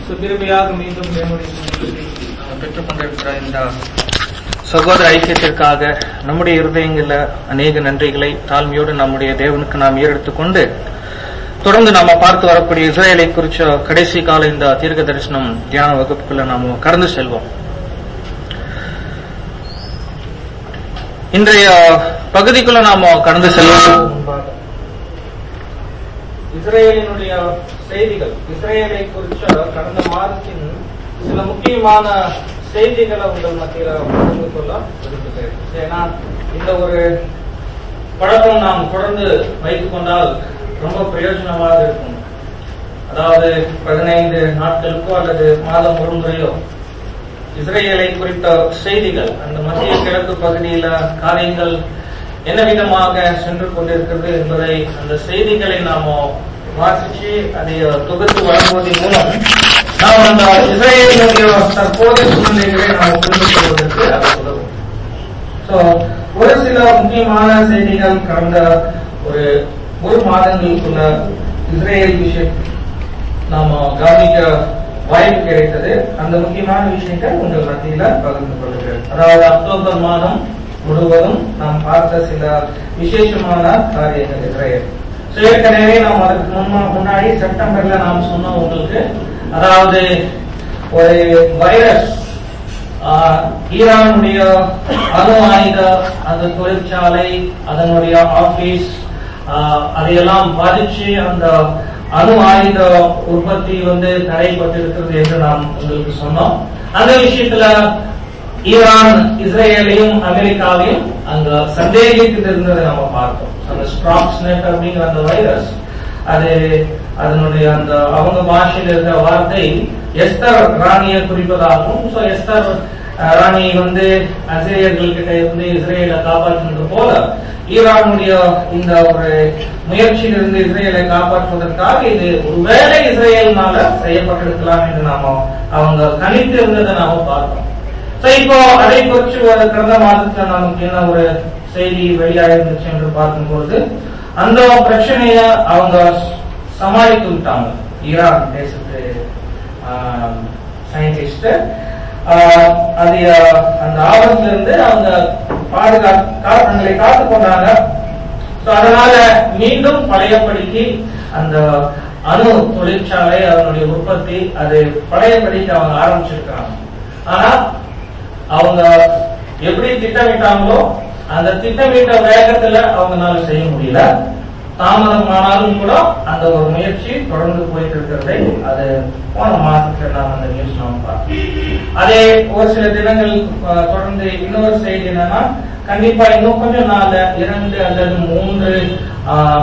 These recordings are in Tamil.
சுகிருபையாக மீண்டும் தேவனுடைய சமூகத்தில் நாம் பெற்றுக்கொண்டிருக்கிற இந்த சகோதர ஐக்கியத்திற்காக நம்முடைய இருதயங்கள்ல அநேக நன்றிகளை தாழ்மையோடு நம்முடைய தேவனுக்கு நாம் ஏறெடுத்துக் கொண்டு தொடர்ந்து நாம பார்த்து வரக்கூடிய இஸ்ரேலை குறிச்ச கடைசி கால இந்த தீர்க்க தரிசனம் தியான வகுப்புக்குள்ள நாம கடந்து செல்வோம் இன்றைய பகுதிக்குள்ள நாம கடந்து செல்வோம் முன்பாக இஸ்ரேலினுடைய செய்திகள் இஸ்ரேலை குறிச்ச கடந்த மாதத்தின் சில முக்கியமான செய்திகளை உங்கள் மத்தியில பகிர்ந்து கொள்ள விரும்புகிறேன் ஏன்னா இந்த ஒரு பழக்கம் நாம் தொடர்ந்து வைத்துக் கொண்டால் ரொம்ப பிரயோஜனமாக இருக்கும் அதாவது பதினைந்து நாட்களுக்கோ அல்லது மாதம் ஒரு முறையோ இஸ்ரேலை குறித்த செய்திகள் அந்த மத்திய கிழக்கு பகுதியில காரியங்கள் என்ன விதமாக சென்று கொண்டிருக்கிறது என்பதை அந்த செய்திகளை நாம வாசிச்சு அதை தொகுத்து வழங்குவதன் மூலம் நாம் அந்த இஸ்ரேலினுடைய தற்போதைய சூழ்நிலைகளை நாம் புரிந்து கொள்வதற்கு அது உதவும் சோ ஒரு சில முக்கியமான செய்திகள் கடந்த ஒரு ஒரு மாதங்களுக்குள்ள இஸ்ரேல் விஷயம் நாம கவனிக்க வாய்ப்பு கிடைத்தது அந்த முக்கியமான விஷயங்கள் உங்கள் மத்தியில பகிர்ந்து கொள்கிறேன் அதாவது அக்டோபர் மாதம் முழுவதும் நாம் பார்த்த சில விசேஷமான காரியங்கள் இஸ்ரேல் So, ஏற்கனவே நாம் அதுக்கு முன்மா முன்னாடி செப்டம்பர்ல நாம் சொன்னோம் உங்களுக்கு அதாவது ஒரு வைரஸ் ஆஹ், ஈரானுடைய அணு ஆயுத அந்த தொழிற்சாலை அதனுடைய ஆபீஸ் ஆஹ், அதையெல்லாம் பாதிச்சு அந்த அணு ஆயுத உற்பத்தி வந்து தடைப்பட்டிருக்கிறது என்று நாம் உங்களுக்கு சொன்னோம் அந்த விஷயத்துல ஈரான் இஸ்ரேலையும் அமெரிக்காவையும் அங்க சந்தேகித்து இருந்ததை நம்ம பார்த்தோம் அந்த ஸ்ட்ராக்ஸ்நெட் அப்படிங்கிற அந்த வைரஸ் அது அதனுடைய அந்த அவங்க பாஷையில் இருக்கிற வார்த்தை எஸ்தர் ராணியை குறிப்பதாகவும் ஸோ எஸ்தர் அஹ், ராணி வந்து அசிரியர்கள் கிட்ட இருந்து இஸ்ரேலை காப்பாற்றுவது போல ஈரானுடைய இந்த ஒரு முயற்சியிலிருந்து இஸ்ரேலை காப்பாற்றுவதற்காக இது ஒருவேளை இஸ்ரேலினால செய்யப்பட்டிருக்கலாம் என்று நாம அவங்க கணித்து இருந்ததை நாம பார்த்தோம் So, இப்போ அதை குறித்து ஒரு கடந்த மாதத்துல நமக்கு என்ன ஒரு செய்தி வெளியாயிருந்துச்சு என்று பார்க்கும்போது அந்த பிரச்சனைய அவங்க சமாளித்து விட்டாங்க ஈரான் தேசத்து சயின்டிஸ்ட் அது ஆஹ், அந்த ஆபத்துல இருந்து அவங்க பாதுகா கா- தங்களை காத்துக் கொண்டாங்க So, அதனால மீண்டும் பழையபடிக்கு அந்த அணு தொழிற்சாலை அதனுடைய உற்பத்தி அது பழையபடிக்கு அவங்க ஆரம்பிச்சிருக்காங்க ஆனா அவங்க எப்படி திட்டமிட்டாங்களோ அந்த திட்டமிட்ட வேகத்துல அவங்களால செய்ய முடியல தாமதமானாலும் கூட அந்த ஒரு முயற்சி தொடர்ந்து போயிட்டு இருக்கிறதை அது போன மாசத்துல நாம் அந்த நியூஸ் நாம் பார்த்தோம் அதே ஒரு சில தினங்கள் அஹ், தொடர்ந்து இன்னொரு செய்தி என்னன்னா கண்டிப்பா இன்னும் கொஞ்சம் நாள்ல இரண்டு அல்லது மூன்று ஆஹ்,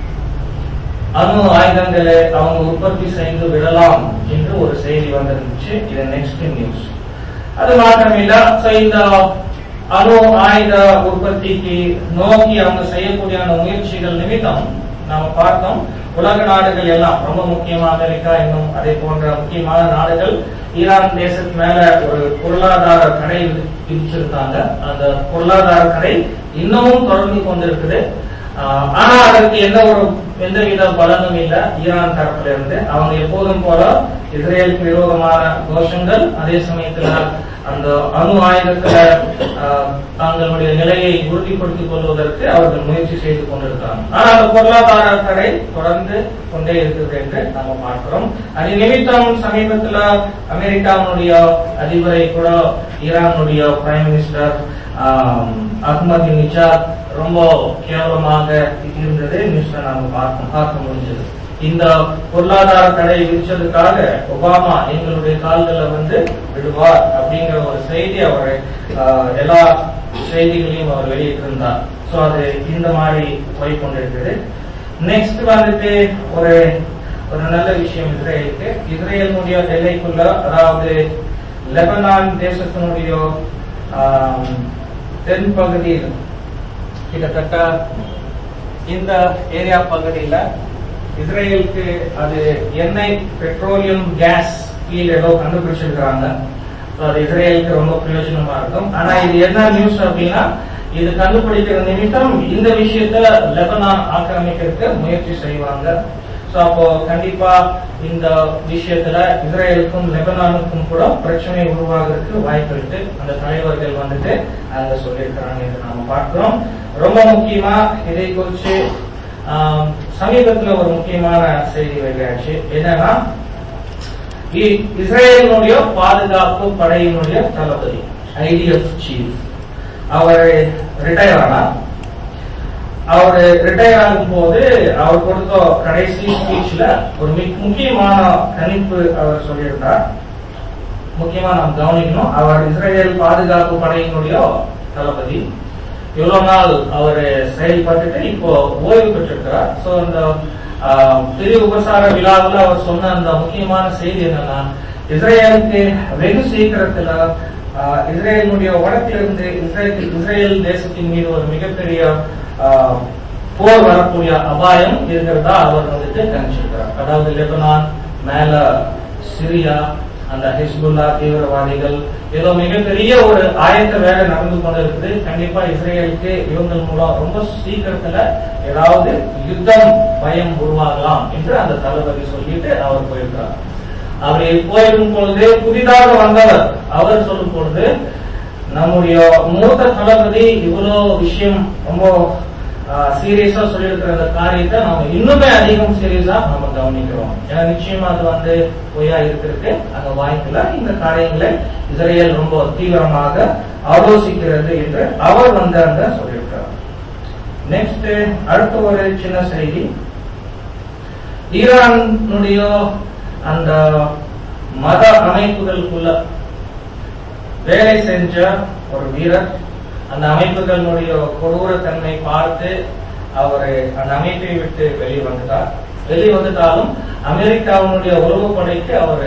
அணு ஆயுதங்களை அவங்க உற்பத்தி செய்து விடலாம் என்று ஒரு செய்தி வந்திருந்துச்சு இது நெக்ஸ்ட் நியூஸ் அது மாத்திரமில்ல so இந்த அணு ஆயுத உற்பத்திக்கு நோக்கி அவங்க செய்யக்கூடிய அந்த முயற்சிகள் நிமித்தம் நாம பார்த்தோம் உலக நாடுகள் எல்லாம் ரொம்ப முக்கியமா அமெரிக்கா இன்னும் அதே போன்ற முக்கியமான நாடுகள் ஈரான் தேசத்து மேல ஒரு பொருளாதார தடை விதி- விதிச்சிருக்காங்க அந்த பொருளாதார தடை இன்னமும் தொடர்ந்து கொண்டிருக்குது ஆஹ் ஆனா அதற்கு எந்த ஒரு எந்தவித பலனும் இல்ல ஈரான் தரப்புல இருந்து அவங்க எப்போதும் போல இஸ்ரேலுக்கு விரோதமான கோஷங்கள் அதே சமயத்துல அந்த அணு ஆயுதத்துல ஆஹ், தங்களுடைய நிலையை உறுதிப்படுத்திக் கொள்வதற்கு அவர்கள் முயற்சி செய்து கொண்டிருக்கிறாங்க ஆனா அந்த பொருளாதார தடை தொடர்ந்து கொண்டே இருக்குது என்று நாம பார்க்கிறோம் அது நிமித்தம் சமீபத்துல அமெரிக்காவினுடைய அதிபரை கூட ஈரானுடைய பிரைம் மினிஸ்டர் அஹ்மத் நிஜாத் ரொம்ப கேவலமாக இருந்தது நியூஸ்ல நாம பார்க்க பார்க்க முடிஞ்சது இந்த பொருளாதார தடை விதிச்சதுக்காக ஒபாமா எங்களுடைய கால்களை வந்து விடுவார் அப்படிங்கிற ஒரு செய்தி அவர் ஆஹ், எல்லா செய்திகளையும் அவர் வெளியிட்டிருந்தார் சோ அது இந்த மாதிரி போய் கொண்டிருக்குது நெக்ஸ்ட் வந்துட்டு ஒரு ஒரு நல்ல விஷயம் இஸ்ரேலுக்கு இஸ்ரேலினுடைய எல்லைக்குள்ள அதாவது லெபனான் தேசத்தினுடைய ஆம், தென் பகுதியில் கிட்டத்தட்ட இந்த ஏரியா பகுதியில இஸ்ரேலுக்கு அது எண்ணெய் பெட்ரோலியம் கேஸ் ஃபீல்ட் ஏதோ கண்டுபிடிச்சிருக்கிறாங்க So, அது இஸ்ரேலுக்கு ரொம்ப பிரயோஜனமா இருக்கும் ஆனா இது என்ன நியூஸ் அப்படின்னா இது கண்டுபிடிக்கிற நிமித்தம் இந்த விஷயத்த லெபனான் ஆக்கிரமிக்கிறதுக்கு முயற்சி செய்வாங்க சோ அப்போ கண்டிப்பா இந்த விஷயத்துல இஸ்ரேலுக்கும் லெபனானுக்கும் கூட பிரச்சனை உருவாகிறதுக்கு வாய்ப்பு இருக்கு அந்த தலைவர்கள் வந்துட்டு அங்க சொல்லியிருக்கிறாங்க என்று நாம பார்க்கிறோம் ரொம்ப முக்கியமா இதை குறிச்சு ஆம், சமீபத்துல ஒரு முக்கியமான செய்தி வெளியாச்சு என்னன்னா இ- இஸ்ரேலினுடைய பாதுகாப்பு படையினுடைய தளபதி ஐடிஎஃப் சீஃப் அவர் ரிட்டையர் ஆனார் அவர் ரிட்டையர் ஆகும் போது அவர் கொடுத்த கடைசி ஸ்பீச்ல ஒரு மிக முக்கியமான கணிப்பு அவர் சொல்லியிருந்தார் முக்கியமா நாம் கவனிக்கணும் அவர் இஸ்ரேல் பாதுகாப்பு படையினுடைய தளபதி இவ்வளவு நாள் அவர் செயல்பட்டுட்டு இப்போ ஓய்வு பெற்றிருக்கிறார் சோ அந்த ஆஹ், பெரிய உபசார விழாவில் அவர் சொன்ன அந்த முக்கியமான செய்தி என்னன்னா இஸ்ரேலுக்கு வெகு சீக்கிரத்துல ஆஹ், இஸ்ரேலினுடைய வடக்கிலிருந்து இஸ்ரேல் இஸ்ரேல் தேசத்தின் மீது ஒரு மிகப்பெரிய ஆஹ், போர் வரக்கூடிய அபாயம் இருக்கிறதா அவர் வந்துட்டு கணிச்சிருக்கிறார் அதாவது லெபனான் மேல சிரியா அந்த ஹிஸ்புல்லா தீவிரவாதிகள் ஏதோ மிகப்பெரிய ஒரு ஆயத்த வேலை நடந்து கொண்டு இருக்குது கண்டிப்பா இஸ்ரேலுக்கு இவங்க மூலம் ரொம்ப சீக்கிரத்துல ஏதாவது யுத்தம் பயம் உருவாகலாம் என்று அந்த தளபதி சொல்லிட்டு அவர் போயிருக்கிறார் அப்படி போயிருக்கும் பொழுது புதிதாக வந்தவர் அவர் சொல்லும் பொழுது நம்முடைய மூத்த தளபதி இவ்வளவு விஷயம் ரொம்ப சீரியஸா சொல்லியிருக்கிற அந்த காரியத்தை நம்ம இன்னுமே அதிகம் சீரியஸா நம்ம கவனிக்கிறோம் ஏன்னா நிச்சயமா அது வந்து பொய்யா இருக்கிறதுக்கு அங்க வாய்ப்புல இந்த காரியங்களை இஸ்ரேல் ரொம்ப தீவிரமாக ஆலோசிக்கிறது என்று அவர் வந்து அங்க சொல்லியிருக்கிறார் நெக்ஸ்ட் அடுத்த ஒரு சின்ன செய்தி ஈரானுடைய அந்த மத அமைப்புகளுக்குள்ள வேலை செஞ்ச ஒரு வீரர் அந்த அமைப்புகளுடைய கொடூரத்தன்மை பார்த்து அவர் அந்த அமைப்பை விட்டு வெளியே வந்துட்டார் வெளியே வந்துட்டாலும் அமெரிக்காவினுடைய உறவு படைக்கு அவர்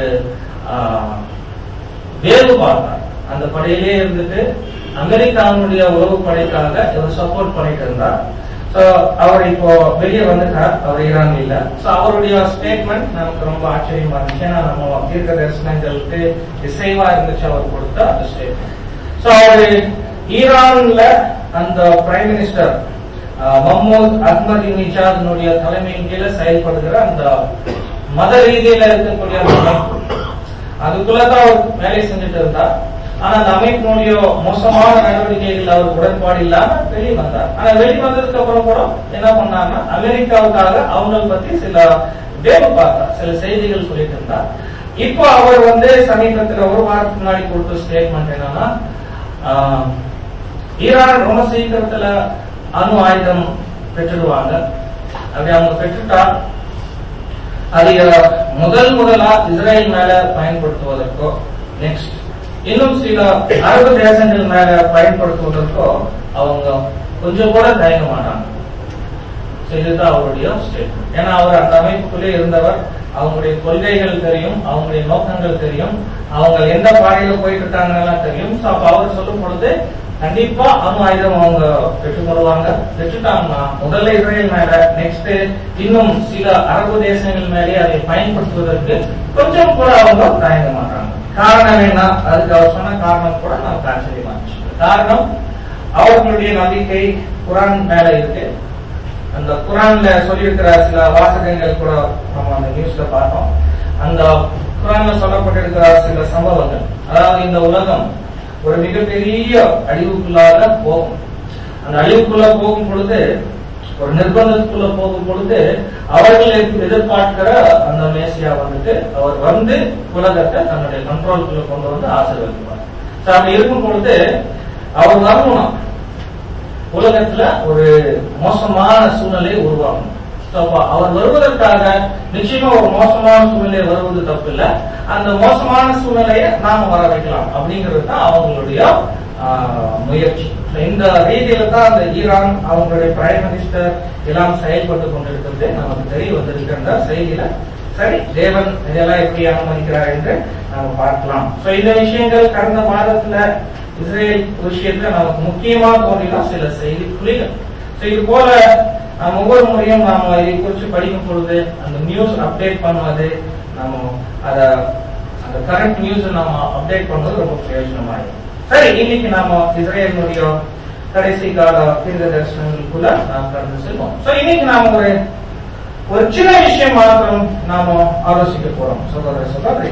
வேறு பார்த்தார் அந்த படையிலே இருந்துட்டு அமெரிக்காவினுடைய உறவு படைக்காக இவர் சப்போர்ட் பண்ணிட்டு இருந்தார் சோ அவர் இப்போ வெளியே வந்துட்டார் அவர் ஈரான் இல்ல சோ அவருடைய ஸ்டேட்மெண்ட் நமக்கு ரொம்ப ஆச்சரியமா இருந்துச்சு ஏன்னா நம்ம தீர்க்க தரிசனங்களுக்கு இசைவா இருந்துச்சு அவர் கொடுத்த அந்த ஸ்டேட்மெண்ட் சோ அவரு ஈரான்ல அந்த பிரைம் மினிஸ்டர் மஹமூத் அஹ்மதி நிஜாத்னுடைய தலைமையின் கீழே செயல்படுகிற அந்த மத ரீதியில இருக்கக்கூடிய அந்த அமைப்பு அதுக்குள்ளதான் அவர் வேலை செஞ்சுட்டு இருந்தார் ஆனா அந்த அமைப்பினுடைய மோசமான நடவடிக்கைகள் அவர் உடன்பாடு இல்லாம வெளியே வந்தார் ஆனா வெளியே வந்ததுக்கு அப்புறம் கூட என்ன பண்ணாங்கன்னா அமெரிக்காவுக்காக அவங்களை பத்தி சில வேவு பார்த்தார் சில செய்திகள் சொல்லிட்டு இருந்தார் இப்போ அவர் வந்து சமீபத்துல ஒரு வாரத்துக்கு முன்னாடி கொடுத்த ஸ்டேட்மெண்ட் என்னன்னா ஆஹ், ஈரான் ரொம்ப சீக்கிரத்துல அணு ஆயுதம் பெற்றுடுவாங்க அப்படி அவங்க பெற்றுட்டா அதை முதல் முதலா இஸ்ரேல் மேல பயன்படுத்துவதற்கோ நெக்ஸ்ட் இன்னும் சில அரபு தேசங்கள் மேல பயன்படுத்துவதற்கோ அவங்க கொஞ்சம் கூட தயங்க மாட்டாங்க So, இதுதான் அவருடைய ஸ்டேட்மெண்ட் ஏன்னா அவர் அந்த அமைப்புக்குள்ளே இருந்தவர் அவங்களுடைய கொள்கைகள் தெரியும் அவங்களுடைய நோக்கங்கள் தெரியும் அவங்க எந்த பாதையில போயிட்டு இருக்காங்கலாம் தெரியும் So, அப்ப அவர் சொல்லும் பொழுது கண்டிப்பா அணு ஆயுதம் அவங்க பெற்றுக்கொள்வாங்க பெற்றுட்டாங்கன்னா முதல்ல இஸ்ரேல் மேல நெக்ஸ்ட் இன்னும் சில அரபு தேசங்கள் மேலே அதை பயன்படுத்துவதற்கு கொஞ்சம் கூட அவங்க தயங்க மாட்டாங்க காரணம் என்ன அதுக்கு அவர் சொன்ன காரணம் கூட நமக்கு ஆச்சரியமா இருந்துச்சு காரணம் அவர்களுடைய நம்பிக்கை குரான் மேல இருக்கு அந்த குரான்ல சொல்லியிருக்கிற சில வாசகங்கள் கூட நம்ம அந்த நியூஸ்ல பார்த்தோம் அந்த குரான்ல சொல்லப்பட்டிருக்கிற சில சம்பவங்கள் அதாவது இந்த உலகம் ஒரு மிகப்பெரிய அழிவுக்குள்ளாக போகும் அந்த அழிவுக்குள்ள போகும் பொழுது ஒரு நிர்பந்தத்துக்குள்ள போகும் பொழுது அவர்கள் எதிர்பார்க்கிற அந்த மேசியா வந்துட்டு அவர் வந்து உலகத்தை தன்னுடைய கண்ட்ரோலுக்குள்ள கொண்டு வந்து ஆசீர்வதிப்பார் So, அப்படி இருக்கும் பொழுது அவர் வரணும் உலகத்துல ஒரு மோசமான சூழ்நிலை உருவாகும் So, அப்ப அவர் வருவதற்காக நிச்சயமா ஒரு மோசமான சூழ்நிலை வருவது தப்பு இல்ல அந்த மோசமான சூழ்நிலையை நாம வர வைக்கலாம் அப்படிங்கிறது தான் அவங்களுடைய ஆஹ், முயற்சி So, இந்த ரீதியில தான் அந்த ஈரான் அவங்களுடைய பிரைம் மினிஸ்டர் எல்லாம் செயல்பட்டு கொண்டிருக்கிறது நமக்கு தெரிய வந்திருக்கின்ற செய்தியில சரி தேவன் இதெல்லாம் எப்படி அனுமதிக்கிறார் என்று நாம பார்க்கலாம் So, இந்த விஷயங்கள் கடந்த மாதத்துல இஸ்ரேல் விஷயத்துல நமக்கு முக்கியமா தோன்றின சில செய்தி புலிகள் So, இது போல நாம் ஒவ்வொரு முறையும் நாம இதை குறித்து படிக்கும் பொழுது அந்த நியூஸ் அப்டேட் பண்ணுவது நம்ம அத அந்த கரண்ட் நியூஸ் நாம அப்டேட் பண்ணுவது ரொம்ப பிரயோஜனமா இருக்கும் சரி இன்னைக்கு நாம இஸ்ரேலினுடைய கடைசி கால தீர்க்க தரிசனங்களுக்குள்ள நாம் கடந்து செல்வோம் சோ இன்னைக்கு நாம ஒரு ஒரு சின்ன விஷயம் மாத்திரம் நாம ஆலோசிக்க போறோம் சகோதர சகோதரி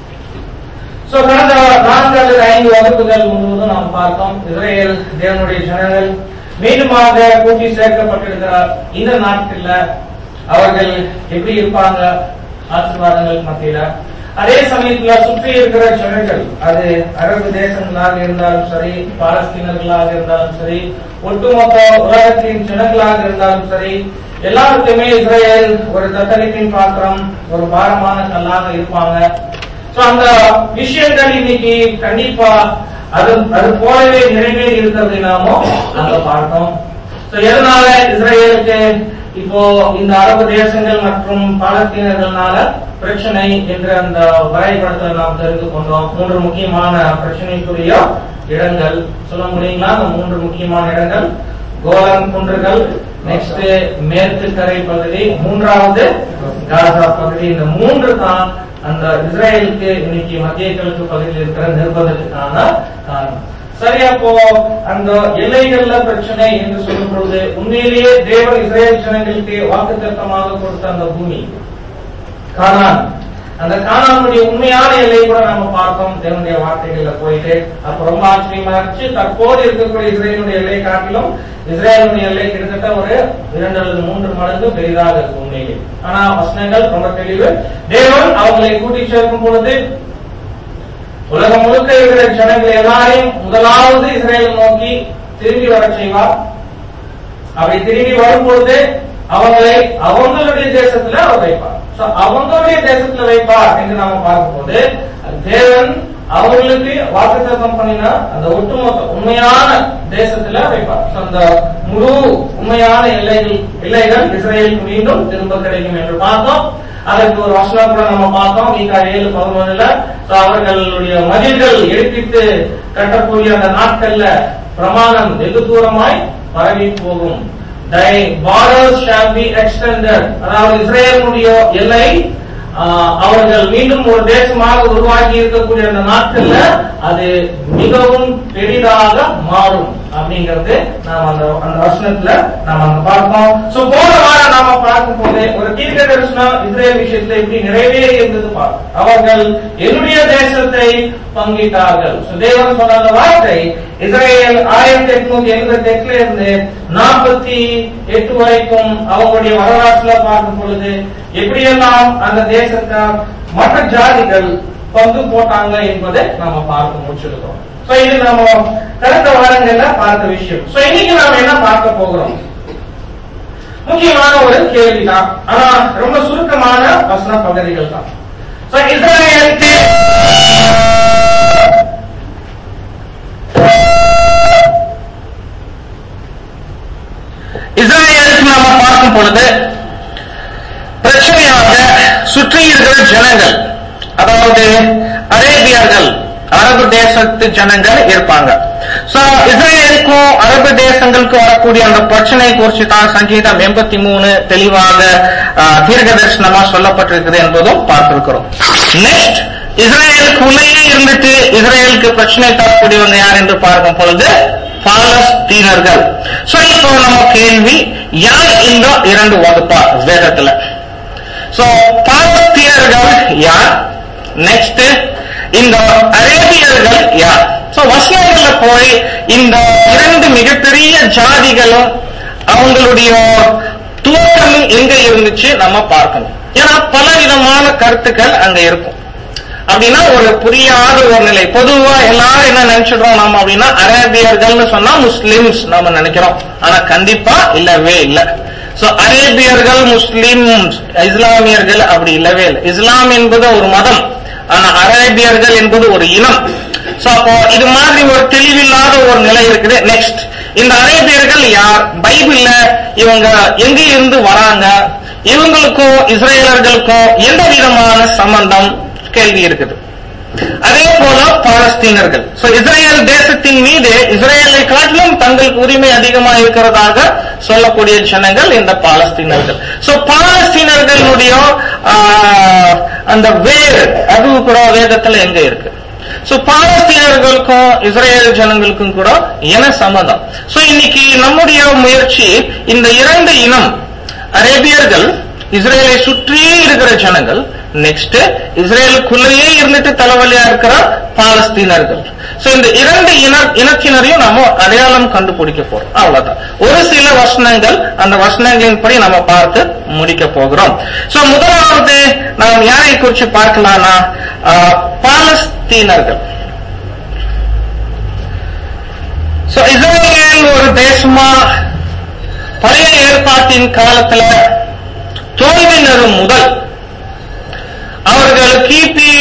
சோ கடந்த நான்கு அல்லது ஐந்து வகுப்புகள் முழுவதும் நாம் பார்த்தோம் இஸ்ரேல் தேவனுடைய ஜனங்கள் மீண்டுமாக கூட்டி சேர்க்கப்பட்டிருக்கிற இந்த நாட்கள்ல அவர்கள் எப்படி இருப்பாங்க ஆசீர்வாதங்கள் மத்தியில அதே சமயத்துல சுற்றி இருக்கிற ஜனங்கள் அது அரபு தேசங்களாக இருந்தாலும் சரி பாலஸ்தீனர்களாக இருந்தாலும் சரி ஒட்டுமொத்த உலகத்தின் ஜனங்களாக இருந்தாலும் சரி எல்லாருக்குமே இஸ்ரேல் ஒரு தத்தளிப்பின் பாத்திரம் ஒரு பாரமான கல்லாக இருப்பாங்க சோ அந்த விஷயங்கள் இன்னைக்கு கண்டிப்பா அது அது போலவே நிறைவேறி இருக்கிறது நாமோ அங்க பார்த்தோம் சோ எதனால இஸ்ரேலுக்கு இப்போ இந்த அரபு தேசங்கள் மற்றும் பாலஸ்தீனர்களால பிரச்சனை என்ற அந்த வரைபடத்தை நாம் தெரிந்து கொண்டோம் மூன்று முக்கியமான பிரச்சனைக்குரிய இடங்கள் சொல்ல முடியுங்களா அந்த மூன்று முக்கியமான இடங்கள் கோலன் குன்றுகள் நெக்ஸ்ட் மேற்கு கரை பகுதி மூன்றாவது காசா பகுதி இந்த மூன்று தான் அந்த இஸ்ரேலுக்கு இன்னைக்கு மத்திய கிழக்கு பகுதியில் இருக்கிற நிர்பந்தத்துக்கான காரணம் சரி அப்போ அந்த எல்லைகள்ல பிரச்சனை என்று சொல்லும் பொழுது உண்மையிலேயே தேவன் இஸ்ரேல் ஜனங்களுக்கு வாக்குத்தத்தமாக கொடுத்த அந்த பூமி கானான் அந்த கானானுடைய உண்மையான எல்லை கூட நம்ம பார்த்தோம் தேவனுடைய வார்த்தைகள்ல போயிட்டு அப்ப ரொம்ப ஆச்சரியமா இருந்துச்சு தற்போது இருக்கக்கூடிய இஸ்ரேலுடைய எல்லை காட்டிலும் இஸ்ரேலுடைய எல்லை கிட்டத்தட்ட ஒரு இரண்டு அல்லது மூன்று மடங்கு பெரிதாக இருக்கும் உண்மையிலே ஆனா வசனங்கள் ரொம்ப தெளிவு தேவன் அவங்களை கூட்டி சேர்க்கும் பொழுது உலகம் முழுக்க இருக்கிற ஜனங்கள் எல்லாரையும் முதலாவது இஸ்ரேலை நோக்கி திரும்பி வர செய்வார் அப்படி திரும்பி வரும்பொழுது அவங்களை அவங்களுடைய தேசத்துல அவர் வைப்பார் So, அவங்களுடைய தேசத்துல வைப்பார் என்று நாம பார்க்கும்போது தேவன் அவங்களுக்கு வாக்குத்தத்தம் பண்ணினா அந்த ஒட்டுமொத்த உண்மையான தேசத்துல வைப்பார் So, அந்த முழு உண்மையான எல்லைகள் எல்லைகள் இஸ்ரேலுக்கு மீண்டும் திரும்ப கிடைக்கும் என்று பார்த்தோம் அதற்கு ஒரு வசனம் கூட நம்ம பார்த்தோம் மீகா ஏழு பதினொன்னுல So, அவர்களுடைய மதில்கள் எடுப்பித்து கட்டக்கூடிய அந்த நாட்கள்ல பிரமாணம் வெகு தூரமாய் பரவி போகும் thy borders shall be extended அதாவது இஸ்ரேலுடைய எல்லை ஆஹ், அவர்கள் மீண்டும் ஒரு தேசமாக உருவாக்கி இருக்கக்கூடிய அந்த நாட்கள்ல அது மிகவும் பெரிதாக மாறும் அப்படிங்கிறது நாம் அந்த அந்த வசனத்துல நாம் அங்க பார்த்தோம் சோ போன வாரம் நாம பார்க்கும் போது ஒரு தீர்க்க தரிசனம் இஸ்ரேல் விஷயத்துல எப்படி நிறைவேறி இருந்தது பார்த்தோம் அவர்கள் என்னுடைய தேசத்தை பங்கிட்டார்கள் So, தேவன் சொன்ன அந்த வார்த்தை இஸ்ரேல் ஆயிரத்தி எட்நூத்தி எண்பத்தி எட்டுல இருந்து நாற்பத்தி எட்டு வரைக்கும் அவங்களுடைய வரலாற்றுல பார்க்கும் பொழுது எப்படியெல்லாம் அந்த தேசத்தை மற்ற ஜாதிகள் பங்கு போட்டாங்க என்பதை நாம பார்க்க முடிச்சிருக்கோம் சோ இது நம்ம கடந்த வாரங்கள்ல பார்த்த விஷயம் சோ இன்னைக்கு நாம என்ன பார்க்க போகிறோம் முக்கியமான ஒரு கேள்விதான் ஆனா ரொம்ப சுருக்கமான வசன பகுதிகள் தான் சோ இஸ்ரேலுக்கு இஸ்ரேலுக்கு நாம பார்க்கும் பொழுது பிரச்சனையாக சுற்றி இருக்கிற ஜனங்கள் அதாவது அரேபியர்கள் அரபு தேசத்து ஜனங்கள் இருப்பாங்க சோ இஸ்ரேலுக்கும் அரபு தேசங்களுக்கும் வரக்கூடிய அந்த பிரச்சனை குறித்து தான் சங்கீதம் எண்பத்தி மூணு தெளிவாக ஆஹ், தீர்க்க தரிசனமா சொல்லப்பட்டிருக்குது என்பதும் பார்த்திருக்கிறோம் நெக்ஸ்ட் இஸ்ரேலுக்கு உள்ளேயே இருந்துட்டு இஸ்ரேலுக்கு பிரச்சனை தரக்கூடியவங்க யார் என்று பார்க்கும் பொழுது பாலஸ்தீனர்கள் சோ இப்போ நம்ம கேள்வி யார் இந்த இரண்டு வகுப்பா வேதத்துல சோ பாலஸ்தீனர்கள் யார் நெக்ஸ்ட் இந்த அரேபியர்கள் யார் சோ வசனங்கள்ல போய் இந்த இரண்டு மிகப்பெரிய ஜாதிகளும் அவங்களுடைய துவக்கம் எங்க இருந்துச்சு நம்ம பார்க்கணும் ஏன்னா பல விதமான கருத்துக்கள் அங்க இருக்கும் அப்படின்னா ஒரு புரியாத ஒரு நிலை பொதுவா எல்லாரும் என்ன நினைச்சிடுறோம் நாம அப்படின்னா அரேபியர்கள்னு சொன்னா முஸ்லிம்ஸ் நாம நினைக்கிறோம் ஆனா கண்டிப்பா இல்லவே இல்ல சோ அரேபியர்கள் முஸ்லிம் இஸ்லாமியர்கள் அப்படி இல்லவே இல்லை இஸ்லாம் என்பது ஒரு மதம் ஆனா அரேபியர்கள் என்பது ஒரு இனம் சோ அப்போ இது மாதிரி ஒரு தெளிவில்லாத ஒரு நிலை இருக்குது நெக்ஸ்ட் இந்த அரேபியர்கள் யார் பைபிள்ல இவங்க எங்க இருந்து வராங்க இவங்களுக்கும் இஸ்ரேலர்களுக்கும் எந்த விதமான சம்பந்தம் கேள்வி இருக்குது அதே போல பாலஸ்தீனர்கள் சோ இஸ்ரேல் தேசத்தின் மீது இஸ்ரேலை காட்டிலும் தங்களுக்கு உரிமை அதிகமா இருக்கிறதாக சொல்லக்கூடிய ஜனங்கள் இந்த பாலஸ்தீனர்கள் சோ பாலஸ்தீனர்களுடைய ஆஹ், அந்த வேர் அது கூட வேதத்துல எங்க இருக்கு சோ பாலஸ்தீனர்களுக்கும் இஸ்ரேல் ஜனங்களுக்கும் கூட இன சம்மதம் சோ இன்னைக்கு நம்முடைய முயற்சி இந்த இரண்டு இனம் அரேபியர்கள் இஸ்ரேலை சுற்றி இருக்கிற ஜனங்கள் நெக்ஸ்ட் இஸ்ரேலுக்குள்ளேயே இருந்துட்டு தலைவலியா இருக்கிற பாலஸ்தீனர்கள் சோ இந்த இரண்டு இன இனத்தினரையும் நாம அடையாளம் கண்டுபிடிக்க போறோம் அவ்வளவுதான் ஒரு சில வசனங்கள் அந்த வசனங்களின்படி நம்ம பார்த்து முடிக்க போகிறோம் சோ முதலாவது நாம் யாரை குறிச்சு பார்க்கலாம்னா ஆஹ், பாலஸ்தீனர்கள் சோ இஸ்ரேல் ஒரு தேசமா பழைய ஏற்பாட்டின் காலத்துல தோல்வியினரும் முதல் அவர்கள் கிபி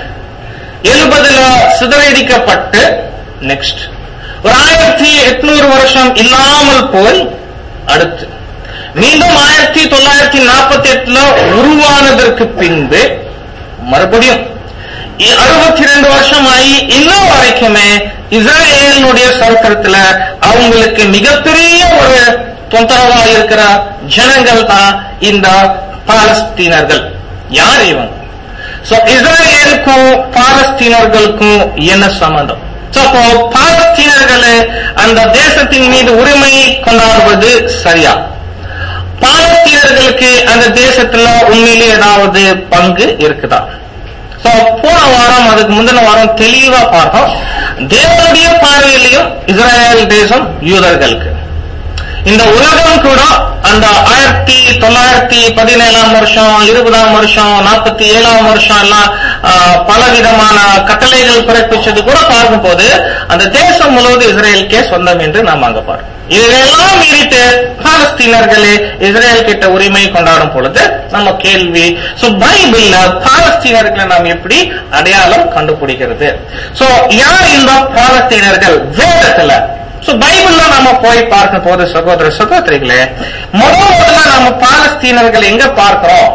எழுபதுல சிதறடிக்கப்பட்டு நெக்ஸ்ட் ஒரு ஆயிரத்தி எட்நூறு வருஷம் இல்லாமல் போய் அடுத்து மீண்டும் ஆயிரத்தி தொள்ளாயிரத்தி நாற்பத்தி எட்டுல உருவானதற்கு பின்பு மறுபடியும் அறுபத்தி ரெண்டு வருஷம் ஆகி இன்னும் வரைக்குமே இஸ்ரேலினுடைய சரித்திரத்துல அவங்களுக்கு மிகப்பெரிய ஒரு தொந்தரவா இருக்கிற ஜனங்கள் தான் இந்த பாலஸ்தீனர்கள் யார் இவங்க சோ இஸ்ரேலுக்கும் பாலஸ்தீனர்களுக்கும் என்ன சம்பந்தம் சோ அப்போ பாலஸ்தீனர்கள் அந்த தேசத்தின் மீது உரிமை கொண்டாடுவது சரியா பாலஸ்தீனர்களுக்கு அந்த தேசத்துல உண்மையிலே ஏதாவது பங்கு இருக்குதா சோ போன வாரம் அதுக்கு முந்தின வாரம் தெளிவா பார்த்தோம் தேவனுடைய பார்வையிலையும் இஸ்ரேல் தேசம் யூதர்களுக்கு இந்த உலகம் கூட அந்த ஆயிரத்தி தொள்ளாயிரத்தி பதினேழாம் வருஷம் இருபதாம் வருஷம் நாற்பத்தி ஏழாம் வருஷம் எல்லாம் ஆஹ், பலவிதமான கட்டளைகள் பிறப்பிச்சது கூட பார்க்கும்போது அந்த தேசம் முழுவதும் இஸ்ரேலுக்கே சொந்தம் என்று நாம் அங்க பார்க்கிறோம் இதெல்லாம் மீறிட்டு பாலஸ்தீனர்களே இஸ்ரேல் கிட்ட உரிமை கொண்டாடும் பொழுது நம்ம கேள்வி சோ பைபிள்ல பாலஸ்தீனர்களை நாம் எப்படி அடையாளம் கண்டுபிடிக்கிறது சோ யார் இந்த பாலஸ்தீனர்கள் வேதத்துல சோ பைபிள்ல நாம போய் பார்க்கும் போது சகோதர சகோதரிகளே முதல் முதல்ல நம்ம பாலஸ்தீனர்கள் எங்க பார்க்கிறோம்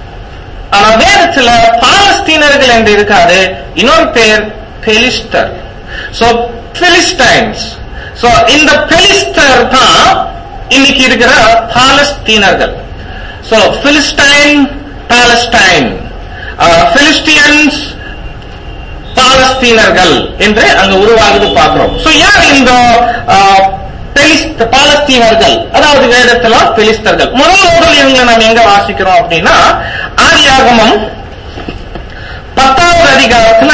ஆனா வேதத்துல பாலஸ்தீனர்கள் என்று இருக்காது இன்னொரு பேர் பெலிஸ்டர் சோ பிலிஸ்டைன்ஸ் சோ இந்த பெலிஸ்டர் தான் இன்னைக்கு இருக்கிற பாலஸ்தீனர்கள் சோ பிலிஸ்டைன் பாலஸ்டைன் பிலிஸ்டியன்ஸ் பாலஸ்தீனர்கள் என்று அங்க உருவாகுது பார்க்கிறோம் சோ யார் இந்த ஆஹ், பெலிஸ்த பாலஸ்தீனர்கள் அதாவது வேதத்துல பெலிஸ்தர்கள் முதல் முதல் இவங்களை நாம் எங்க வாசிக்கிறோம் அப்படின்னா ஆதியாகமம் பத்தாவது அதிகாரத்துல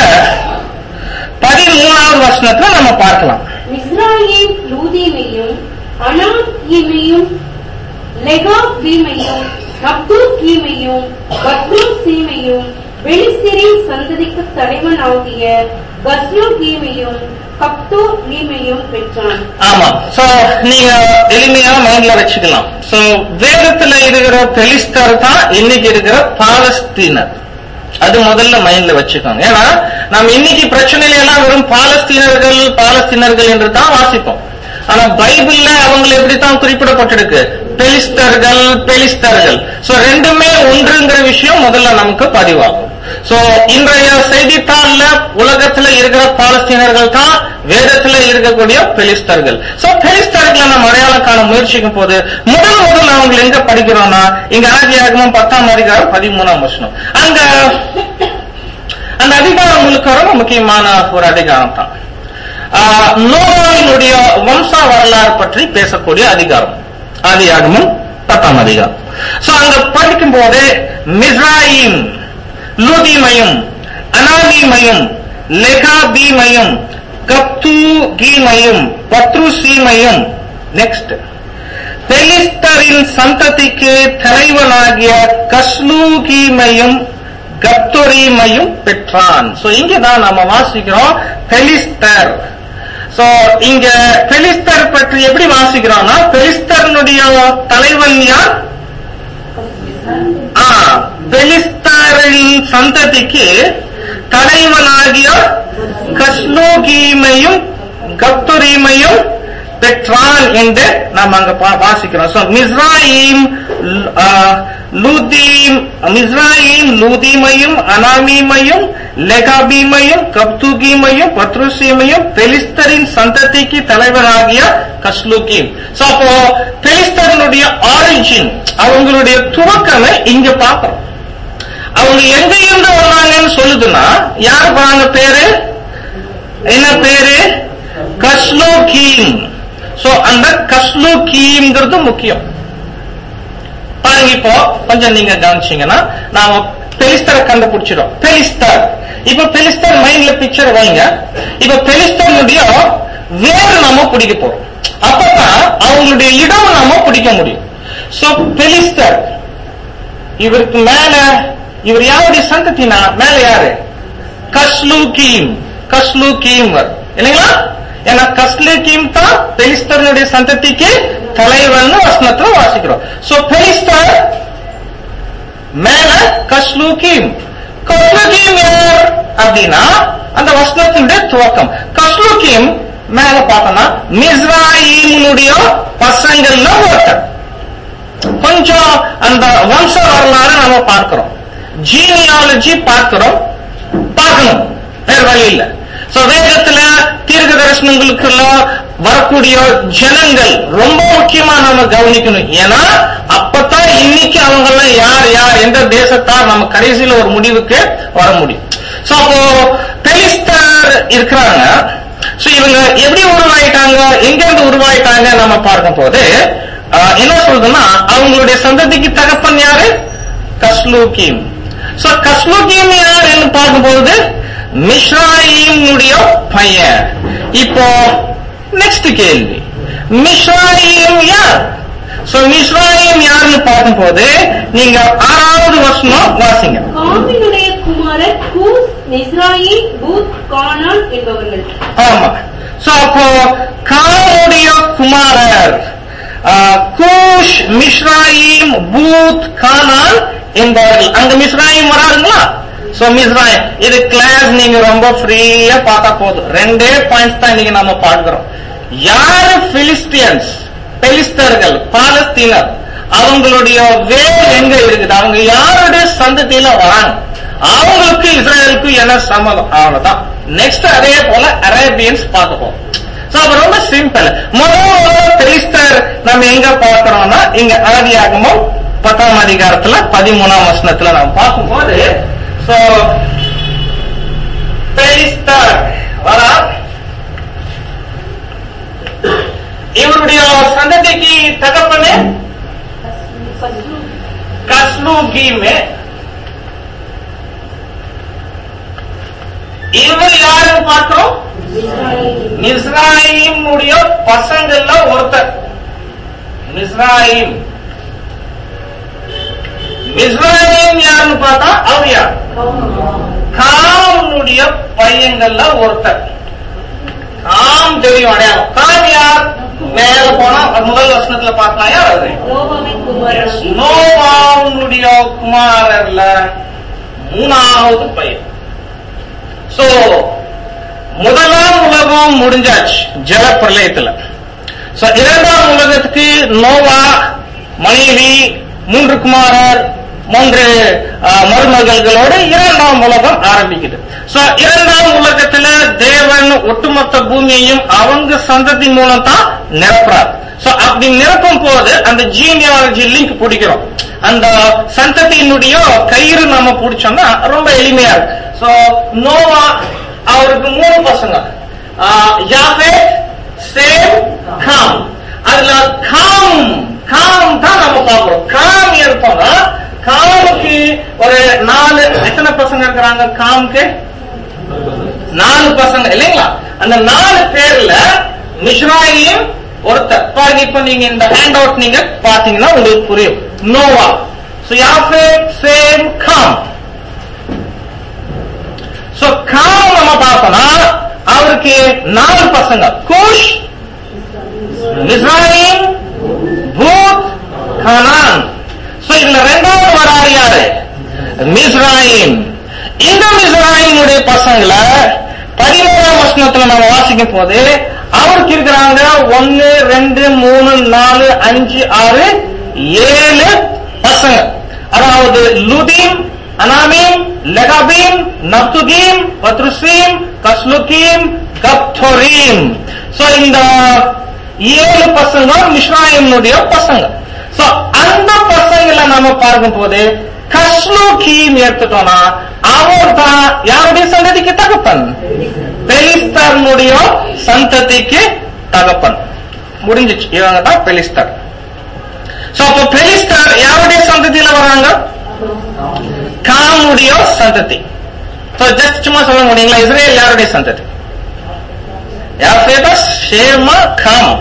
பதிமூணாவது வசனத்துல நம்ம பார்க்கலாம் இஸ்ராயேல் லூதீமையும் அனாக்கீமையும் லெகாபீமையும் நப்தூக்கீமையும் பத்ரூசீமையும் பெலிஸ்தரின் சந்ததிக்கு தலைவனாகிய கஸ்லூகீமையும் கப்தூகீமையும் பெற்றான் ஆமா சோ நீங்க எளிமையா மைண்ட்ல வச்சுக்கலாம் சோ வேதத்துல இருக்கிற பெலிஸ்தர் தான் இன்னைக்கு இருக்கிற பாலஸ்தீனர் அது முதல்ல மைண்ட்ல வச்சுக்கோங்க ஏன்னா நம்ம இன்னைக்கு பிரச்சனையில எல்லாம் வெறும் பாலஸ்தீனர்கள் பாலஸ்தீனர்கள் என்று தான் வாசிப்போம் ஆனா பைபிள்ல அவங்களை எப்படித்தான் குறிப்பிடப்பட்டிருக்கு பெலிஸ்தர்கள் பெலிஸ்தர்கள் சோ ரெண்டுமே ஒன்றுங்கிற விஷயம் முதல்ல நமக்கு பதிவாகும் சோ இன்றைய செய்தித்தாள்ல உலகத்துல இருக்கிற பாலஸ்தீனர்கள் தான் வேதத்துல இருக்கக்கூடிய பெலிஸ்தர்கள் சோ பெலிஸ்தர்களை நம்ம அடையாளம் காண முயற்சிக்கும் போது முதல் முதல்ல அவங்க எங்க படிக்கிறோம்னா இங்க ஆதியாகமம் பத்தாம் அதிகாரம் பதிமூணாம் வருஷம் அங்க அந்த அதிகாரம் முழுக்க ரொம்ப முக்கியமான ஒரு அதிகாரம் தான் ஆஹ், நோவாவினுடைய வம்ச வரலாறு பற்றி பேசக்கூடிய அதிகாரம் ஆதியாகமும் பத்தாம் அதிகாரம் சோ அங்க படிக்கும் போது மிஸ்ராயிம் லூதிமையும் அனாமிமையும் லெகாபீமையும் கப்தூகீமையும் பத்ருசீமையும் நெக்ஸ்ட் பெலிஸ்தரின் சந்ததிக்கு தலைவனாகிய கஸ்லூகீமையும் கப்தொரீமையும் பெற்றான் சோ இங்கதான் நம்ம வாசிக்கிறோம் பெலிஸ்தர் சோ இங்க பெலிஸ்தர் பற்றி எப்படி வாசிக்கிறோம்னா பெலிஸ்தரனுடைய தலைவன் யார் ஆ, பெலிஸ்தரின் சந்ததிக்கு தலைவனாகிய கஸ்லோகீமையும் கப்துரீமையும் பெற்றான் என்று நாம் அங்க பா- வாசிக்கிறோம் சோ மிஸ்ராயிம் ஆ, லூதீம் மிஸ்ராயிம் லூதீமையும் அனாமீமையும் லெகாபீமையும் கப்துகீமையும் பத்ருசீமையும் பெலிஸ்தரின் சந்ததிக்கு தலைவராகிய கஸ்லுகீம் சோ அப்போ பெலிஸ்தரனுடைய ஆரிஜின் அவங்களுடைய துவக்கமே இங்க பார்க்கிறோம் அவங்க எங்க இருந்து வந்தாங்கன்னு சொல்லுதுன்னா யார் வராங்க பேரு என்ன பேரு கஸ்லோகீம் சோ அந்த கஸ்லோகீம்ங்கிறது முக்கியம் பாருங்க இப்போ கொஞ்சம் நீங்க கவனிச்சீங்கன்னா நாம பெலிஸ்தரை கண்டுபிடிச்சிடும் பெலிஸ்தர் இப்ப பெலிஸ்தர் மைண்ட்ல பிக்சர் வைங்க இப்ப பெலிஸ்தனுடைய வேறு நாம பிடிக்க போறோம் அப்பதான் அவங்களுடைய இடம் நாம பிடிக்க முடியும் சோ பெலிஸ்தர் இவருக்கு மேல இவர் யாருடைய சந்ததினா மேல யாரு கஸ்லூகீம் கஸ்லூகீம் வரும் இல்லைங்களா ஏன்னா கஸ்லூகீம் தான் பெலிஸ்தருடைய சந்ததிக்கு தலைவன் வசனத்துல வாசிக்கிறோம் சோ பெலிஸ்தர் மேல கஸ்லூகீம் கஸ்லூகீம் யார் அப்படின்னா அந்த வசனத்தினுடைய துவக்கம் கஸ்லூகீம் மேல பார்த்தோம்னா மிஸ்ராயினுடைய பசங்கள்ல ஒருத்தர் கொஞ்சம் அந்த வம்ச வரலாறு நாம பார்க்கிறோம் ஜீனியாலஜி பார்க்கிறோம் பார்க்கணும் வேற வழி இல்ல சோ வேதத்துல தீர்க்க தரிசனங்களுக்குள்ள வரக்கூடிய ஜனங்கள் ரொம்ப முக்கியமா நாம கவனிக்கணும் ஏன்னா அப்பதான் இன்னைக்கு அவங்க எல்லாம் யார் யார் எந்த தேசத்தார் நம்ம கடைசியில ஒரு முடிவுக்கு வர முடியும் சோ அப்போ பெலிஸ்தர் இருக்கிறாங்க சோ இவங்க எப்படி உருவாயிட்டாங்க எங்க இருந்து உருவாயிட்டாங்க நம்ம பார்க்கும் போது ஆஹ், என்ன சொல்றதுன்னா அவங்களுடைய சந்ததிக்கு தகப்பன் யாரு கஸ்லூகீம் சோ கஸ்லூகீம் யாருன்னு பார்க்கும்போது மிஸ்ராயினுடைய பையன் இப்போ நெக்ஸ்ட் கேள்வி மிஸ்ராயிம் யார் சோ மிஸ்ராயிம் யாருன்னு பார்க்கும்போது நீங்க ஆறாவது வருஷம் வாசிங்க காமினுடைய குமாரர் கூஸ் மிஸ்ராயி பூத் கானான் என்பவர்கள் ஆமா சோ அப்போ காமுடைய குமாரர் ஆ, கூஷ் மிஸ்ராயிம் பூத் கானான் என்பவர்கள் அங்க மிஸ்ராயிம் வராதுங்களா சோ மிஸ்ராயிம் இது கிளாஸ் நீங்க ரொம்ப ஃப்ரீயா பார்த்தா போதும் ரெண்டே பாயிண்ட்ஸ் தான் இன்னைக்கு நாம பார்க்கிறோம் யாரு பிலிஸ்டியன்ஸ் பெலிஸ்தர்கள் பாலஸ்தீனர் அவங்களுடைய வேர் எங்க இருக்குது அவங்க யாருடைய சந்ததியில வராங்க அவங்களுக்கு இஸ்ரேலுக்கு என்ன சம்மதம் அவ்வளவுதான் நெக்ஸ்ட் அதே போல அரேபியன்ஸ் பார்க்க போறோம் சோ அது ரொம்ப சிம்பிள் முதல் பெலிஸ்தர் நம்ம எங்க பார்க்கிறோம்னா இங்க ஆதியாகமும் பத்தாம் அதிகாரத்துல பதிமூணாம் வசனத்துல நம்ம பார்க்கும்போது சோ பெலிஸ்தர் வரா இவருடைய சந்ததிக்கு தகப்பனு கஸ்லூகீமே இவர் யாருன்னு பார்த்தோம் மிஸ்ராயிமுடைய பசங்கள்ல ஒருத்தர் மிஸ்ராயிம் மிஸ்ராயிம் யாருன்னு பார்த்தா அவர் யார் காமுடைய பையங்கள்ல ஒருத்தர் காம் தெரியும் அடையாளம் காம் யார் மேல போனா முதல் வசனத்துல பார்க்கலாம் யார் அது நோவாவின் குமாரனாகி நோவாவுடைய குமாரர்ல மூணாவது பையன் சோ முதலாம் உலகம் முடிஞ்சாச்சு ஜல பிரளயத்துல சோ இரண்டாம் உலகத்துக்கு நோவா மனைவி மூன்று குமாரர் மூன்று அஹ், மருமகள்களோடு இரண்டாம் உலகம் ஆரம்பிக்குது சோ இரண்டாம் உலகத்துல தேவன் ஒட்டுமொத்த பூமியையும் அவங்க சந்ததி மூலம் தான் நிரப்புறார் சோ அப்படி நிரப்பும் போது அந்த ஜீனியாலஜி லிங்க் பிடிக்கிறோம் அந்த சந்ததியினுடைய கயிறு நம்ம பிடிச்சோம்னா ரொம்ப எளிமையா இருக்கு சோ நோவா அவருக்கு மூணு பசங்க ஆஹ், யாபேத் சேம் காம் அதுல காம் காம் தான் நம்ம பார்க்கிறோம் காம் எடுத்தோம்னா காமுக்கு ஒரு நாலு எத்தனை பசங்க இருக்கிறாங்க காமுக்கு நாலு பசங்க இல்லைங்களா அந்த நாலு பேர்ல மிஸ்ராயிம் ஒருத்தர் பாருங்க இப்ப நீங்க இந்த ஹேண்ட் அவுட் நீங்க பாத்தீங்கன்னா உங்களுக்கு புரியும் Noah so Japheth Shem Ham so Ham நம்ம பார்த்தோம்னா அவருக்கு நாலு பசங்க Cush Mizraim Phut Canaan so இதுல ரெண்டாவது வராரு யாரு மிஸ்ராயிம் இந்த மிஸ்ராயிமுடைய பசங்கள பதினேழாம் வசனத்துல நம்ம வாசிக்கும் போது அவருக்கு இருக்கிறாங்க ஒன்னு ரெண்டு மூணு நாலு அஞ்சு ஆறு ஏழு பசங்க அதாவது லுதீம் அனாமீம் லெகாபீம் நப்துகீம் பத்ருசீம் கஸ்லுகீம் கப்தொரீம் சோ இந்த ஏழு பசங்க மிஸ்ராயினுடைய பசங்க சோ அந்த பசங்களை நாம பார்க்கும் போது கஸ்லுகீம் எடுத்துட்டோம்னா அவர் தான் யாருடைய சந்ததிக்கு தகப்பன் பெலிஸ்தர்னுடைய சந்ததிக்கு தகப்பன் முடிஞ்சிச்சு இவங்க தான் பெலிஸ்தர் சோ அப்போ பெலிஸ்தர் யாருடைய சந்ததியில வராங்க காமுடைய சந்ததி சோ ஜஸ்ட் சும்மா சொல்ல முடியுங்களா இஸ்ரேல் யாருடைய சந்ததி யார் ஃபேமஸ் ஷேமா காம்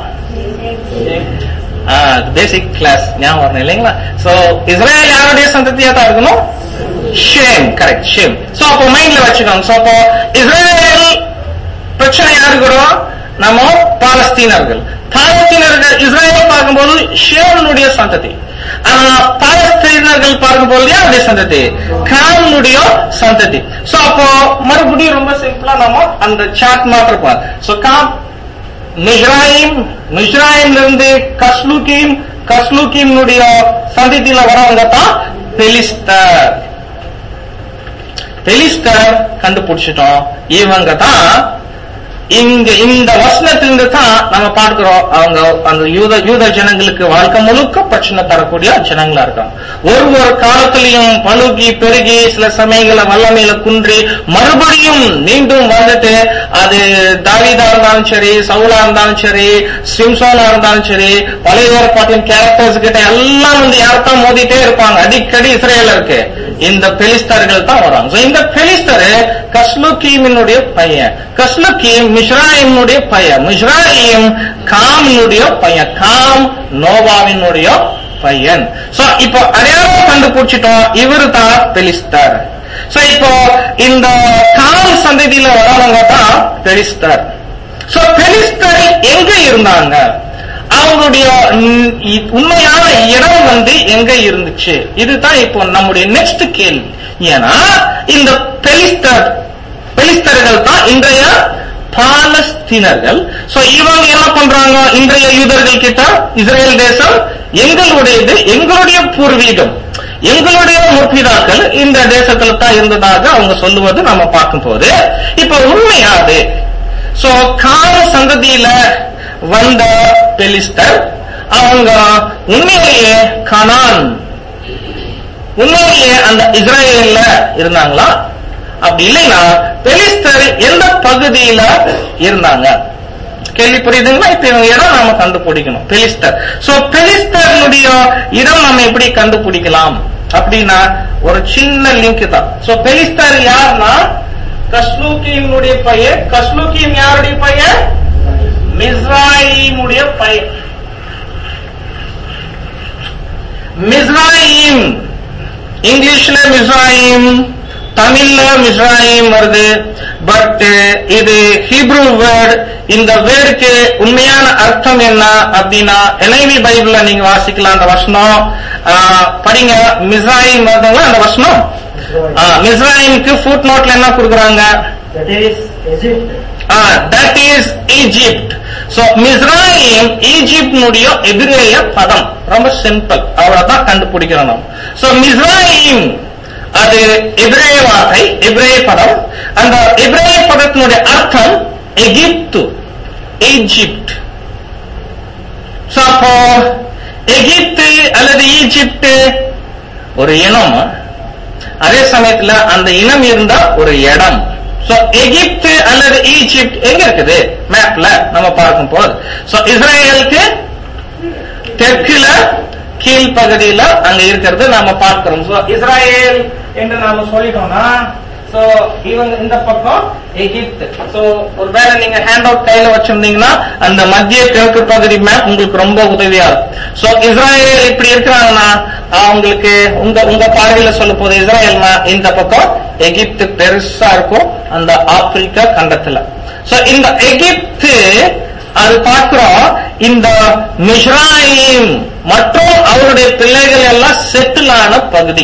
பேசிக் கிளாஸ் ஞாபகம் வரணும் இல்லைங்களா சோ இஸ்ரேல் யாருடைய சந்ததியா தான் இருக்கணும் ஷேம் கரெக்ட் ஷேம் சோ அப்போ மைண்ட்ல வச்சுக்கோங்க சோ அப்போ இஸ்ரேல் பிரச்சனை யாரு கூட நம்ம பாலஸ்தீனர்கள் பாலஸ்தீனர்கள் இஸ்ரேலை பார்க்கும்போது ஷேவனுடைய சந்ததி ஆனா பாலஸ்தீனர்கள் பார்க்கும்போது யாருடைய சந்ததி காமுடைய சந்ததி சோ அப்போ மறுபடியும் ரொம்ப சிம்பிளா நம்ம அந்த சாட் மாத்திரம் சோ காம் மிஸ்ராயிம் மிஸ்ராயிம்ல இருந்து கஸ்லுகீம் கஸ்லுகீம்னுடைய சந்ததியில வரவங்க தான் பெலிஸ்தர் பெலிஸ்தர் கண்டுபிடிச்சிட்டோம் இவங்க தான் இங்க இந்த வசனத்திலிருந்து தான் நம்ம பார்க்கிறோம் அவங்க அந்த யூத யூத ஜனங்களுக்கு வாழ்க்கை முழுக்க பிரச்சனை தரக்கூடிய ஜனங்களா இருக்காங்க ஒரு ஒரு காலத்திலையும் பழுகி பெருகி சில சமயங்கள வல்லமையில குன்றி மறுபடியும் மீண்டும் வந்துட்டு அது தாவீதா இருந்தாலும் சரி சவுலா இருந்தாலும் சரி சிம்சோனா இருந்தாலும் சரி பழைய ஏற்பாட்டின் கேரக்டர்ஸ் கிட்ட எல்லாம் வந்து யார்தான் மோதிட்டே இருப்பாங்க அடிக்கடி இஸ்ரேல இருக்கு இந்த பெலிஸ்தர்கள் தான் வராங்க So, இந்த பெலிஸ்தர் கஸ்லுகீமினுடைய பையன் கஸ்லுகீம் மிஸ்ராயினுடைய பையன் மிஸ்ராயிம் காமினுடைய பையன் காம் நோவாவினுடைய பையன் சோ இப்போ அடையாளம் கண்டுபிடிச்சிட்டோம் இவரு தான் பெலிஸ்தர் சோ இப்போ இந்த காம் சந்ததியில வரவங்க தான் பெலிஸ்தர் சோ பெலிஸ்தர் எங்க இருந்தாங்க அவங்களுடைய ம், இ- உண்மையான இடம் வந்து எங்க இருந்துச்சு இதுதான் இப்போ நம்முடைய நெக்ஸ்ட் கேள்வி ஏன்னா இந்த பெலிஸ்தர் பெலிஸ்தர்கள் தான் இன்றைய பாலஸ்தீனர்கள் சோ இவங்க என்ன பண்றாங்க இன்றைய யூதர்கள் கிட்ட இஸ்ரேல் தேசம் எங்களுடையது எங்களுடைய பூர்வீகம் எங்களுடைய முற்பிதாக்கள் இந்த தேசத்துல தான் இருந்ததாக அவங்க சொல்லுவது நம்ம பார்க்கும்போது இப்ப உண்மையாது சோ கால சந்ததியில வந்த பெலிஸ்தர் அவங்க உண்மையிலேயே கனான் உண்மையிலேயே அந்த இஸ்ரேல்ல இருந்தாங்களா அப்படி இல்லைன்னா பெலிஸ்தர் எந்த பகுதியில இருந்தாங்க கேள்வி புரியுதுங்களா இப்ப இவங்க இடம் நாம கண்டுபிடிக்கணும் பெலிஸ்தர் சோ பெலிஸ்தருடைய இடம் நம்ம எப்படி கண்டுபிடிக்கலாம் அப்படின்னா ஒரு சின்ன லிங்க் தான் சோ பெலிஸ்தர் யாருன்னா கஸ்லூக்கியினுடைய பையன் கஸ்லூக்கியம் யாருடைய பையன் மிஸ்ராயிமுடைய பையன் மிஸ்ராயிம் இங்கிலீஷ்ல மிஸ்ராயிம் தமிழ்ல மிஸ்ராயிம் வருது பட் இது ஹீப்ரூ வேர்ட் இந்த வேர்டுக்கு உண்மையான அர்த்தம் என்ன அப்படின்னா என்ஐவி பைபிள்ல நீங்க வாசிக்கலாம் அந்த வசனம் ஆ, படிங்க மிஸ்ராயிம் வருதுங்களா அந்த வசனம் மிஸ்ராயிம்க்கு ஃபுட் நோட்ல என்ன கொடுக்குறாங்க That is Egypt. That is Egypt so Mizraim ஈஜிப்டினுடைய எபிரேய பதம் ரொம்ப சிம்பிள் அவ்வளவுதான் கண்டுபிடிக்கிறோம் நம்ம சோ மிஸ்ராயிம் அது எபிரேய வார்த்தை எபிரேய பதம் அந்த எபிரேய பதத்தினுடைய அர்த்தம் எகிப்து ஈஜிப்ட் சோ அப்போ எகிப்து அல்லது ஈஜிப்ட் ஒரு இனம் அதே சமயத்துல அந்த இனம் இருந்தா ஒரு இடம் சோ எகிப்து அல்லது ஈஜிப்ட் எங்க இருக்குது மேப்ல நம்ம பார்க்கும் போது சோ இஸ்ரேலுக்கு தெற்குல கீழ்ப்பகுதியில அங்க இருக்கிறது நாம பார்க்கிறோம் சோ இஸ்ரேல் என்று நாம சொல்லிட்டோம்னா சோ இவங்க இந்த பக்கம் எகிப்து சோ ஒருவேளை நீங்க ஹேண்ட் அவுட் கையில வச்சிருந்தீங்கன்னா அந்த மத்திய கிழக்கு பகுதி மேப் உங்களுக்கு ரொம்ப உதவியா இருக்கும் சோ இஸ்ரேல் இப்படி இருக்கிறாங்கன்னா அவங்களுக்கு உங்க உங்க பார்வையில சொல்ல போது இஸ்ரேல்னா இந்த பக்கம் எகிப்து பெருசா இருக்கும் அந்த ஆப்பிரிக்கா கண்டத்துல சோ இந்த எகிப்து அது பார்க்கிறோம் இந்த மிஸ்ராயிம் மற்றும் அவருடைய பிள்ளைகள் எல்லாம் செட்டில் ஆன பகுதி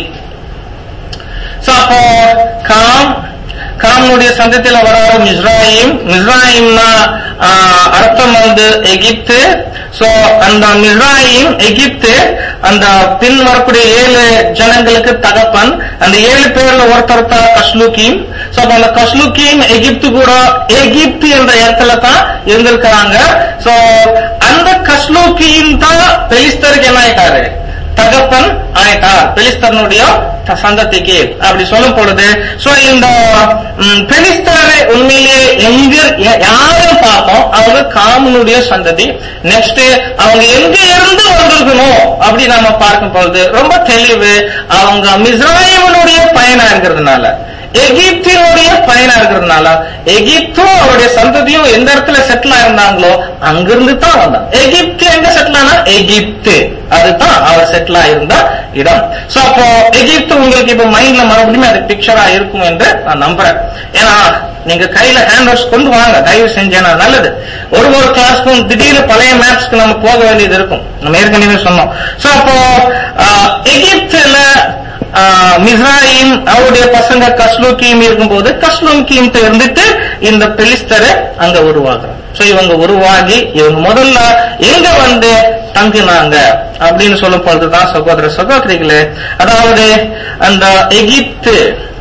சோ அப்போ காம் காமுடைய சந்தத்தில வராத மிஸ்ராயிம் மிஸ்ராயிம்னா ஆஹ், அர்த்தம் வந்து எகிப்து சோ அந்த மிஸ்ராயிம் எகிப்து அந்த பின் வரக்கூடிய ஏழு ஜனங்களுக்கு தகப்பன் அந்த ஏழு பேர்ல ஒருத்தர் தான் கஸ்லுகீம் சோ அப்ப அந்த கஸ்லுகீம் எகிப்து கூட எகிப்து என்ற இடத்துல தான் இருந்திருக்கிறாங்க சோ அந்த கஸ்லுகீம் தான் பெலிஸ்தருக்கு என்ன ஆயிட்டாரு தகப்பன் ஆயிட்டார் பெலிஸ்தரனுடைய த- சந்ததிக்கு அப்படி சொல்லும் பொழுது சோ இந்த ம், பெலிஸ்தரை உண்மையிலேயே எங்க யா- யாரும் பார்ப்போம் அவங்க காமனுடைய சந்ததி நெக்ஸ்ட் அவங்க எங்க இருந்து வந்திருக்கணும் அப்படி நாம பார்க்கும் பொழுது ரொம்ப தெளிவு அவங்க மிஸ்ராயிமனுடைய பயனா இருக்கிறதுனால எகிப்தினுடைய பயனா இருக்கிறதுனால எகிப்தும் அவருடைய சந்ததியும் எந்த இடத்துல செட்டில் ஆயிருந்தாங்களோ அங்கிருந்து தான் வந்தான் எகிப்து எங்க செட்டில் ஆனா எகிப்து அதுதான் அவர் செட்டில் ஆயிருந்த இடம் சோ அப்போ எகிப்து உங்களுக்கு இப்ப மைண்ட்ல மறுபடியும் அது பிக்சரா இருக்கும் என்று நான் நம்புறேன் ஏன்னா நீங்க கையில ஹேண்ட் வாஷ் கொண்டு வாங்க தயவு செஞ்சேன்னா நல்லது ஒரு ஒரு கிளாஸ்க்கும் திடீர்னு பழைய மேப்ஸ்க்கு நம்ம போக வேண்டியது இருக்கும் நம்ம ஏற்கனவே சொன்னோம் சோ அப்போ ஆஹ், எகிப்துல ஆஹ், மிஸ்ராயிம் அவருடைய பசங்க கஸ்லூக்கீம் இருக்கும்போது கஸ்லூக்கீம் இருந்துட்டு இந்த பெலிஸ்தரை அங்க உருவாக்குறாங்க சோ இவங்க உருவாகி இவங்க முதல்ல எங்க வந்து தங்குனாங்க அப்படின்னு சொல்லும் பொழுதுதான் சகோதர சகோதரிகளே அதாவது அந்த எகிப்து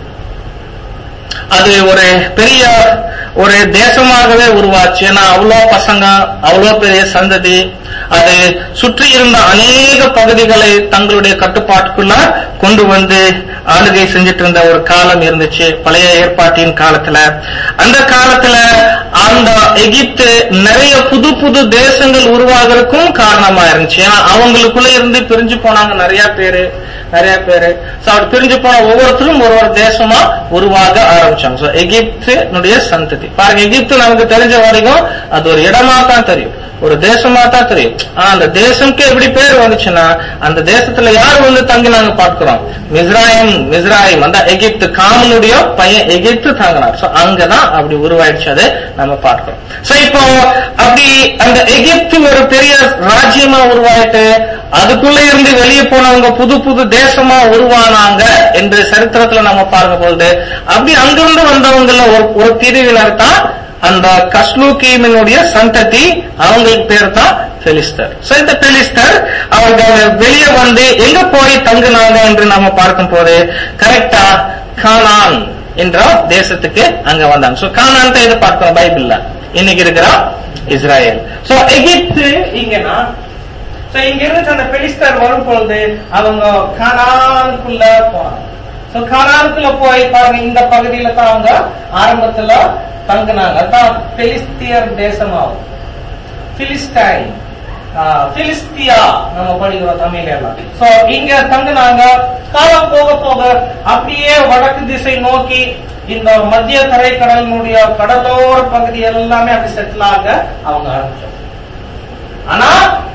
அது ஒரு பெரிய ஒரு தேசமாகவே உருவாச்சு ஏன்னா அவ்வளோ பசங்க அவ்வளோ பெரிய சந்ததி அது சுற்றி இருந்த அநேக பகுதிகளை தங்களுடைய கட்டுப்பாட்டுக்குள்ள கொண்டு வந்து ஆளுகை செஞ்சுட்டு இருந்த ஒரு காலம் இருந்துச்சு பழைய ஏற்பாட்டின் காலத்துல அந்த காலத்துல அந்த எகிப்து நிறைய புது புது தேசங்கள் உருவாகிறதுக்கும் காரணமா இருந்துச்சு ஏன்னா அவங்களுக்குள்ள இருந்து பிரிஞ்சு போனாங்க நிறைய பேரு நிறைய பேரு சோ அப்படி பிரிஞ்சு போன ஒவ்வொருத்தரும் ஒரு ஒரு தேசமா உருவாக ஆரம்பிச்சாங்க சோ எகிப்தினுடைய சந்ததி பாருங்க எகிப்து நமக்கு தெரிஞ்ச வரைக்கும் அது ஒரு இடமா தான் தெரியும் ஒரு தேசமா தான் தெரியும் ஆனா அந்த தேசம்க்கு எப்படி பேர் வந்துச்சுன்னா அந்த தேசத்துல யார் வந்து தங்கினாங்க பார்க்கிறோம் மிஸ்ராயிம் மிஸ்ராயிம் அந்த எகிப்து காமனுடைய பையன் எகிப்து தங்கினார் சோ அங்கதான் அப்படி உருவாயிடுச்சு அது நம்ம பார்க்கிறோம் சோ இப்போ அப்படி அந்த எகிப்து ஒரு பெரிய ராஜ்யமா உருவாயிட்டு அதுக்குள்ள இருந்து வெளியே போனவங்க புது புது தேசமா உருவானாங்க என்று சரித்திரத்துல நம்ம பார்க்க பொழுது அப்படி அங்கிருந்து வந்தவங்கள ஒரு ஒரு பிரிவினர் தான் அந்த கஸ்லூக்கீமினுடைய சந்ததி அவங்களுக்கு பேர் தான் பெலிஸ்தர் சோ இந்த பெலிஸ்தர் அவங்க வெளியே வந்து எங்க போய் தங்குனாங்க என்று நாம பார்க்கும் போது கரெக்டா கானான் என்ற தேசத்துக்கு அங்க வந்தாங்க சோ கானான் இதை பார்க்கிறோம் பைபிள்ல இன்னைக்கு இருக்கிற இஸ்ராயேல் சோ எகிப்து இங்கன்னா சோ இங்க இருந்து அந்த பெலிஸ்தர் வரும் பொழுது அவங்க கானானுக்குள்ள போனாங்க சோ கானானுக்குள்ள போய் பாருங்க இந்த பகுதியில தான் அவங்க ஆரம்பத்துல தங்குனாங்க அதான் பெலிஸ்தியர் தேசமாகும் பிலிஸ்டைன் பிலிஸ்தியா நம்ம படிக்கிறோம் தமிழ் எல்லாம் சோ இங்க தங்குனாங்க காலம் போக போக அப்படியே வடக்கு திசை நோக்கி இந்த மத்திய தரைக்கடலினுடைய கடலோர பகுதி எல்லாமே அப்படி செட்டில் ஆக அவங்க ஆரம்பிச்சாங்க ஆனா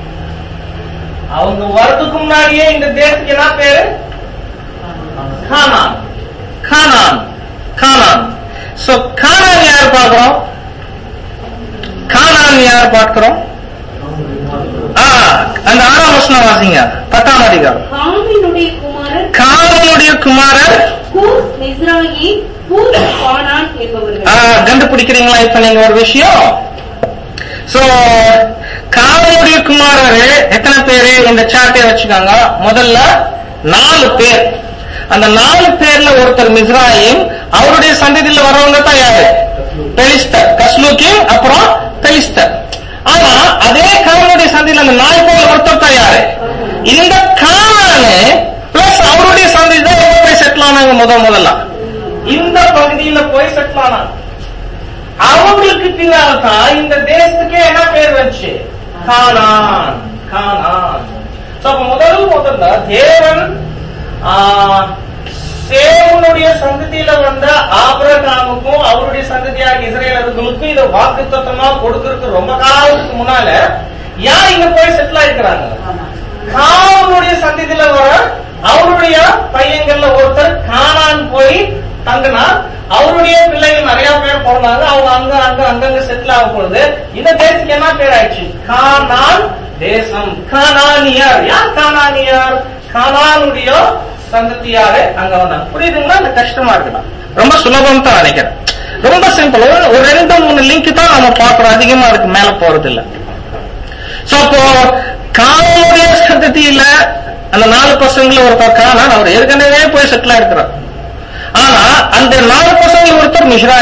அவங்க வர்றதுக்கு முன்னாடியே இந்த தேசத்துக்கு என்ன பேரு கானான் கானான் கானான் சோ கானான் யார் பார்க்கிறோம் கானான் யார் பார்க்கிறோம் ஆ, அந்த ஆறாம் வசனம் வாசிங்க பத்தாம் அதிகாரம் காமினுடைய குமாரர் காமனுடைய குமாரர் கூஸ் மிஸ்ராயி பூத் கானான் என்பவர்கள் ஆ, கண்டுபிடிக்கிறீங்களா இப்ப நீங்க ஒரு விஷயம் சோ காமனுடைய குமாரரு எத்தனை பேரு இந்த சார்ட்டை வச்சுக்காங்க முதல்ல நாலு பேர் அந்த நாலு பேர்ல ஒருத்தர் மிஸ்ராயிம் அவருடைய சந்ததியில வரவங்க தான் யாரு பெலிஸ்தர் கஸ்லூக்கிம் அப்புறம் பெலிஸ்தர் ஆனா அதே காமனுடைய சந்ததியில அந்த நாலு பேர்ல ஒருத்தர் தான் யாரு இந்த காமனு பிளஸ் அவருடைய சந்ததி தான் எங்க போய் செட்டில் ஆனாங்க முத முதல்ல இந்த பகுதியில போய் செட்டில் ஆனாங்க அவங்களுக்கு பின்னால தான் இந்த தேசத்துக்கே என்ன பேர் வச்சு கானான் கானான் So, அப்ப முதல் முதல்ல தேவன் ஆ, சேவனுடைய சந்ததியில வந்த ஆபிரகாமுக்கும் அவருடைய சந்ததியாக இஸ்ரேலர்களுக்கும் இதை வாக்குத்தத்தமா கொடுக்கறதுக்கு ரொம்ப காலத்துக்கு முன்னால யார் இங்க போய் செட்டில் ஆயிருக்கிறாங்க காவனுடைய சந்ததியில வர அவருடைய பையன்கள்ல ஒருத்தர் காணான் போய் தங்கினா அவருடைய பிள்ளைகள் நிறைய பேர் பிறந்தாங்க அவங்க அங்க அங்க அங்கங்க செட்டில் ஆகும் பொழுது இந்த தேசத்துக்கு என்ன பேர் ஆயிடுச்சு கானான் தேசம் கானானியர் யார் கானானியர் கானானுடைய சந்ததியாரு அங்க வந்தாங்க புரியுதுங்களா அந்த கஷ்டமா இருக்குதா ரொம்ப சுலபம் தான் நினைக்கிறேன் ரொம்ப சிம்பிள் ஒரு ரெண்டு மூணு லிங்க் தான் நம்ம பார்க்கிறோம் அதிகமா அதுக்கு மேல போறது இல்ல சோ அப்போ காலமுடைய சந்ததியில அந்த நாலு பசங்கள ஒருத்தர் காணா அவர் ஏற்கனவே போய் செட்டில் இருக்கிறார் ஆனா அந்த நாலு பசங்க ஒருத்தர் மிஸ்ராயி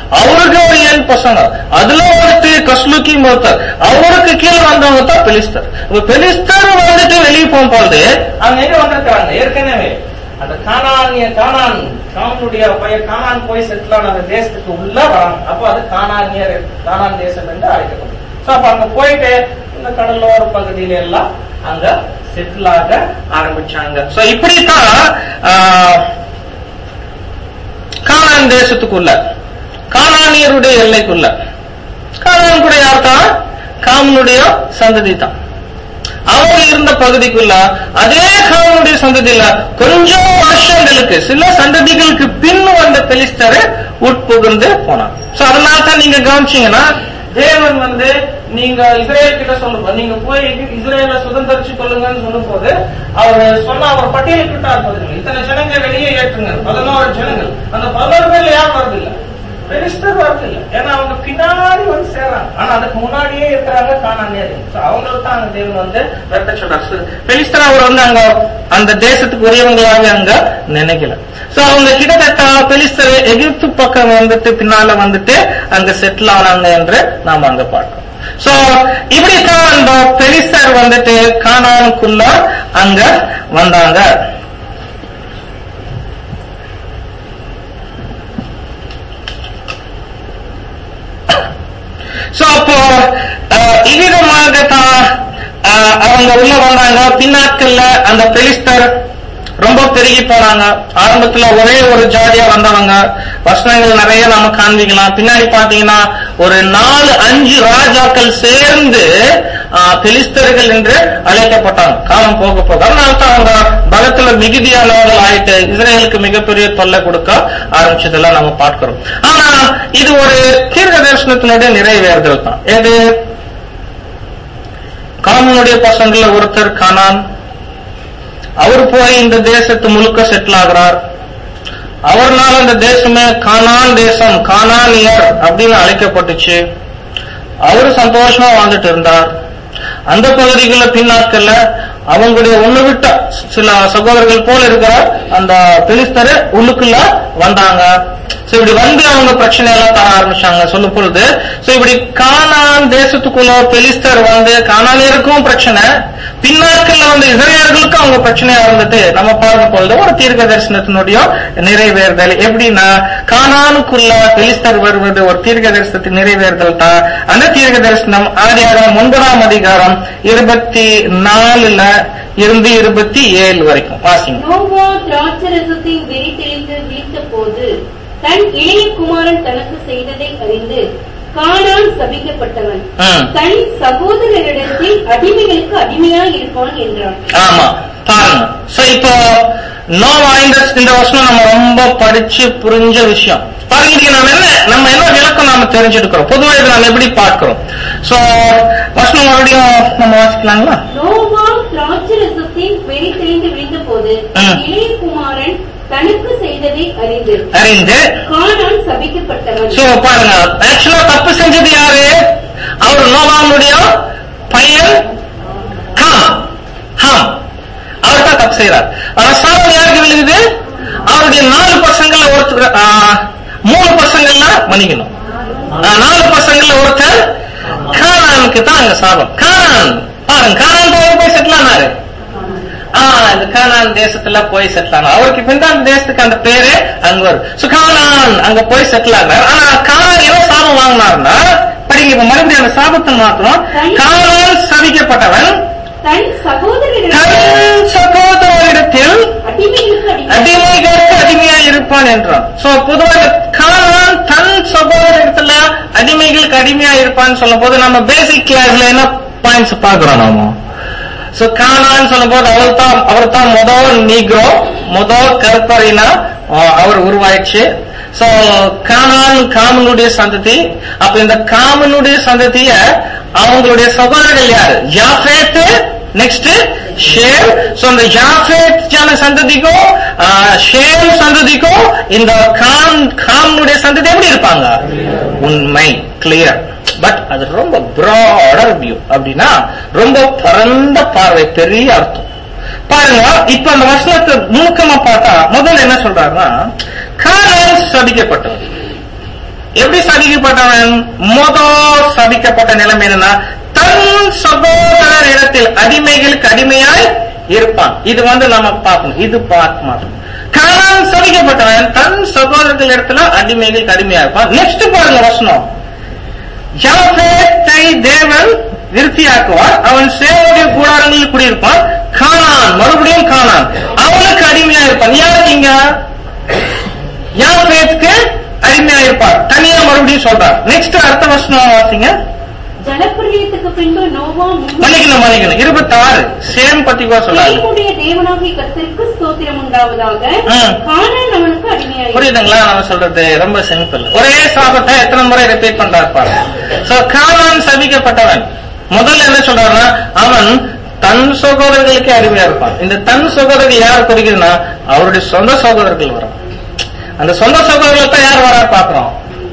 அவருக்கு ஒரு ஏழு பசங்க அதுல வந்துட்டு கஸ்லுக்கி ஒருத்தர் அவருக்கு கீழே வந்தவங்க தான் பெலிஸ்தர் இப்ப பெலிஸ்தர் வந்துட்டு வெளியே போகும்போது அவங்க எங்க வந்திருக்கிறாங்க ஏற்கனவே அந்த கானானிய கானான் காமனுடைய பையன் கானான் போய் செட்டில் ஆன அந்த தேசத்துக்கு உள்ள வராங்க அப்போ அது கானானியர் கானான் தேசம் என்று அழைக்கப்படும் சோ அப்ப அங்க போயிட்டு இந்த கடலோர பகுதியில எல்லாம் அங்க செட்டில் ஆக ஆரம்பிச்சாங்க சோ இப்படித்தான் ஆஹ், கானான் தேசத்துக்குள்ள கானானியருடைய எல்லைக்குள்ள கானான் கூட யார் தான் காமனுடைய சந்ததி தான் அவங்க இருந்த பகுதிக்குள்ள அதே காமனுடைய சந்ததியில கொஞ்சம் வருஷங்களுக்கு சில சந்ததிகளுக்கு பின் வந்த பெலிஸ்தரை உட்புகுந்து போனான் சோ அதனால தான் நீங்க கவனிச்சீங்கன்னா தேவன் வந்து நீங்க இஸ்ரேல் கிட்ட சொல்லுங்க நீங்க போய் இஸ்ரேல சுதந்திரிச்சு கொள்ளுங்கன்னு சொல்லும் போது அவர் சொன்ன அவர் பட்டியலிட்டு இருப்பது இத்தனை ஜனங்க வெளியே ஏற்றுங்க பதினோரு ஜனங்கள் அந்த பதினோரு பேர்ல யார் வருது இல்ல பெலிஸ்தர் வரது இல்ல ஏன்னா அவங்க பின்னாடி வந்து சேர்றாங்க ஆனா அதுக்கு முன்னாடியே இருக்கிறாங்க காணானியர் அவங்களுக்கு தான் அங்க தேவன் வந்து விரட்ட சொல்றாரு பெலிஸ்தர் அவர் வந்து அங்க அந்த தேசத்துக்கு உரியவங்களாக அங்க நினைக்கல சோ அவங்க கிட்டத்தட்ட பெலிஸ்தர் எகிப்து பக்கம் வந்துட்டு பின்னால வந்துட்டு அங்க செட்டில் ஆனாங்க என்று நாம அங்க பார்க்கிறோம் சோ இப்படித்தான் அந்த பெலிஸ்தர் வந்துட்டு காணானுக்குள்ள அங்க வந்தாங்க சோ அப்போ அஹ், இவ்விதமாக தான் அஹ், அவங்க உள்ள வந்தாங்க பின்னாட்கள்ல அந்த பெலிஸ்தர் ரொம்ப பெருகி போனாங்க ஆரம்பத்துல ஒரே ஒரு ஜாதியா வந்தவங்க வசனங்கள் நிறைய நாம காண்பிக்கலாம் பின்னாடி பாத்தீங்கன்னா ஒரு நாலு அஞ்சு ராஜாக்கள் சேர்ந்து ஆஹ், பெலிஸ்தர்கள் என்று அழைக்கப்பட்டாங்க காலம் போக போக அதனால தான் அவங்க பலத்துல மிகுதியானவர்கள் ஆயிட்டு இஸ்ரேலுக்கு மிகப்பெரிய தொல்லை கொடுக்க ஆரம்பிச்சதெல்லாம் நம்ம பார்க்கிறோம் ஆனா இது ஒரு தீர்க்க தரிசனத்தினுடைய நிறைவேறுதல் தான் எது காமனுடைய பசங்கள்ல ஒருத்தர் கானான் அவர் போய் இந்த தேசத்து முழுக்க செட்டில் ஆகிறார் அவர்னால அந்த தேசமே கானான் தேசம் கானானியர் அப்படின்னு அழைக்கப்பட்டுச்சு அவரு சந்தோஷமா வாழ்ந்துட்டு இருந்தார் அந்த பகுதிகளில் பின்னாட்கள்ல அவங்களுடைய ஒண்ணு விட்ட சில சகோதரர்கள் போல இருக்கிற அந்த பெலிஸ்தரு உள்ளுக்குள்ள வந்தாங்க சோ இப்படி வந்து அவங்க பிரச்சனை எல்லாம் தர ஆரம்பிச்சாங்க சொல்லும் பொழுது சோ இப்படி கானான் தேசத்துக்குள்ள பெலிஸ்தர் வந்து கானானியருக்கும் பிரச்சனை பின்னாட்கள்ல வந்து இஸ்ரேலர்களுக்கும் அவங்க பிரச்சனையா இருந்துட்டு நம்ம பார்க்க பொழுது ஒரு தீர்க்க தரிசனத்தினுடைய நிறைவேறுதல் எப்படின்னா கானானுக்குள்ள பெலிஸ்தர் வருவது ஒரு தீர்க்க தரிசனத்தின் நிறைவேறுதல் தான் அந்த தீர்க்க தரிசனம் ஆதியாரம் ஒன்பதாம் அதிகாரம் இருபத்தி நாலுல இருந்து இருபத்தி ஏழு வரைக்கும் வாசிங்க நோவா திராட்சரசத்தின் வெறி தெளிந்து விழித்த போது தன் இளைய குமாரன் தனக்கு செய்ததை அறிந்து கானான் சபிக்கப்பட்டவன் ம். தன் சகோதரரிடத்தில் அடிமைகளுக்கு அடிமையாய் இருப்பான் என்றான் ஆமா பாருங்க சோ இப்போ நோவா இந்த இந்த வருஷம் நம்ம ரொம்ப படிச்சு புரிஞ்ச விஷயம் பாருங்க இதுக்கு நம்ம என்ன நம்ம என்ன விளக்கம் நாம தெரிஞ்சுக்கிறோம் பொதுவா இதை நம்ம எப்படி பார்க்கிறோம் சோ வருஷம் மறுபடியும் நம்ம வாசிக்கலாங்களா நோவா திராட்சரசத்தின் வெறி தெளிந்து விழித்த போது ம். இளைய குமாரன் தனக்கு செய்ததை அறிந்து அறிந்து கானான் சபிக்கப்பட்டவன் சோ பாருங்க ஆக்சுவலா தப்பு செஞ்சது யாரு அவர் நோவாவுடைய பையன் ஹாம் ஹாம் அவர் தான் தப்பு செய்யறார் ஆனா சாபம் யாருக்கு விழுகுது அவருடைய நாலு பசங்கள்ல ஒருத்தர் ஆ, மூணு பசங்கள்ல மன்னிக்கணும் ஆ, நாலு பசங்கள்ல ஒருத்தர் கானானுக்கு தான் அங்க சாபம் கானான் பாருங்க கானான் தான் எங்க போய் செட்டில் ஆனாரு ஆ, இந்த கானான் தேசத்துல போய் செட்டில் ஆனார் அவருக்கு பின் தான் அந்த தேசத்துக்கு அந்த பேரு அங்க வரும் So, கானான் அங்க போய் செட்டில் ஆனார் ஆனா கானான் என்ன சாபம் வாங்கினார்னா படிங்க இப்ப மறுபடியும் அந்த சாபத்தை மாத்திரம் கானான் சபிக்கப்பட்டவன் தன் சகோதரரிடம் தன் சகோதரரிடத்தில் அடிமைகளுக்கு அடிமை அடிமைகளுக்கு அடிமையா இருப்பான் என்றான் சோ பொதுவாக கானான் தன் சகோதரத்துல அடிமைகளுக்கு அடிமையா இருப்பான்னு சொல்லும் போது நம்ம பேசிக் கிளாஸ்ல என்ன பாயிண்ட்ஸ் பாக்குறோம் நாம சோ கானான்னு சொல்லும் போது அவர் தான் அவர் தான் முதல் நீக்ரோ முதல் கருப்பறினா அவர் உருவாயிடுச்சு சோ கானான் காமனுடைய சந்ததி அப்ப இந்த காமனுடைய சந்ததிய அவங்களுடைய சகோதரர்கள் யாரு யாஃபேத்து நெக்ஸ்ட் ஷேம் சோ இந்த யாஃபேத் ஜன சந்ததிக்கும் ஆ, ஷேம் சந்ததிக்கும் இந்த காம் காமனுடைய சந்ததி எப்படி இருப்பாங்க உண்மை கிளியர் பட் அது ரொம்ப பிராடர் வியூ அப்படின்னா ரொம்ப பரந்த பார்வை பெரிய அர்த்தம் பாருங்க இப்ப அந்த வசனத்தை நுணுக்கமா பார்த்தா முதல்ல என்ன சொல்றாருன்னா காரணம் சபிக்கப்பட்டவர் எப்படி சபிக்கப்பட்டவன் முதல் சபிக்கப்பட்ட நிலைமை என்னன்னா தன் சகோதரர் இடத்தில் அடிமைகளுக்கு அடிமையாய் இருப்பான் இது வந்து நம்ம பார்க்கணும் இது பார்க்க மாட்டோம் கானான் சபிக்கப்பட்டவன் தன் சகோதரர்கள் இடத்துல அடிமைகளுக்கு அடிமையா இருப்பான் நெக்ஸ்ட் பாருங்க வசனம் யாபேத்தை தேவன் விருத்தியாக்குவார் அவன் சேவனுடைய கூடாரங்களில் குடியிருப்பான் காணான் மறுபடியும் காணான் அவனுக்கு அடிமையா இருப்பான் யாருக்கு இங்க யாபேத்துக்கு அடிமையா இருப்பார் தனியா மறுபடியும் சொல்றார் நெக்ஸ்ட் அடுத்த வருஷம் வாசிங்க ஜலப்பிரளயத்துக்கு பின்பு நோவா முன்னூறு மன்னிக்கணும் மன்னிக்கணும் இருபத்தாறு சேம் பத்தி கூட சொல்றாரு தேவனுடைய தேவனாகிய கர்த்தருக்கு ஸ்தோத்திரம் உண்டாவதாக ம். கானான் அவனுக்கு அடிமையாய் புரியுதுங்களா நம்ம சொல்றது ரொம்ப சிம்பிள் ஒரே சாபத்தை எத்தனை முறை ரிப்பீட் பண்றாரு பாருங்க சோ கானான் சபிக்கப்பட்டவன் முதல்ல என்ன சொல்றாருன்னா அவன் தன் சகோதரர்களுக்கே அடிமையா இருப்பான் இந்த தன் சகோதரர்கள் யார் குறிக்குதுன்னா அவருடைய சொந்த சகோதரர்கள் வரும் அந்த சொந்த சகோதரர்கள் தான் யார் வரா பாக்குறோம்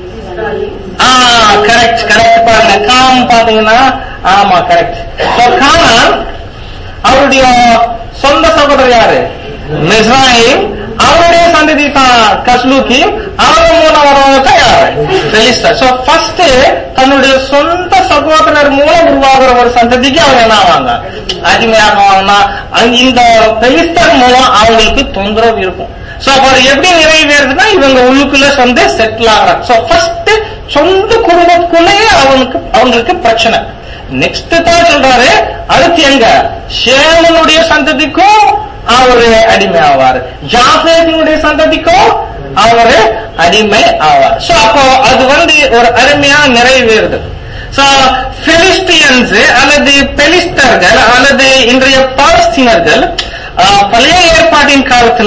ஆ கரெக்ட் கரெக்ட் பாருங்க காம் பாத்தீங்கன்னா ஆமா கரெக்ட் சோ கானான் அவருடைய சொந்த சகோதரர் யாரு மிஸ்ராயிம் அவருடைய சந்ததி தான் கஸ்லூக்கி அவங்க மூலம் வரவங்க தான் யாரு பெலிஸ்டர் சோ ஃபர்ஸ்ட் தன்னுடைய சொந்த சகோதரர் மூலம் உருவாகிற ஒரு சந்ததிக்கு அவங்க என்ன ஆவாங்க அடிமையாகுவாங்கன்னா அங்க இந்த பெலிஸ்டர் மூலம் அவங்களுக்கு தொந்தரவு இருக்கும் சோ அப்ப அது எப்படி நிறைவேறுதுன்னா இவங்க உள்ளுக்குள்ள சொந்த செட்டில் ஆகிறாங்க சோ ஃபர்ஸ்ட் சொந்த குடும்பத்துக்குள்ளேயே அவனுக்கு அவங்களுக்கு பிரச்சனை நெக்ஸ்ட் தான் சொல்றாரு அடுத்து எங்க ஷேமனுடைய சந்ததிக்கும் அவரு அடிமை ஆவார் ஜாஃபேத்தினுடைய சந்ததிக்கும் அவரு அடிமை ஆவார் சோ அப்போ அது வந்து ஒரு அருமையா நிறைவேறுது சோ பிலிஸ்டியன்ஸ் அல்லது பெலிஸ்தர்கள் அல்லது இன்றைய பாலஸ்தீனர்கள் ஆஹ், பழைய ஏற்பாட்டின் காலத்துல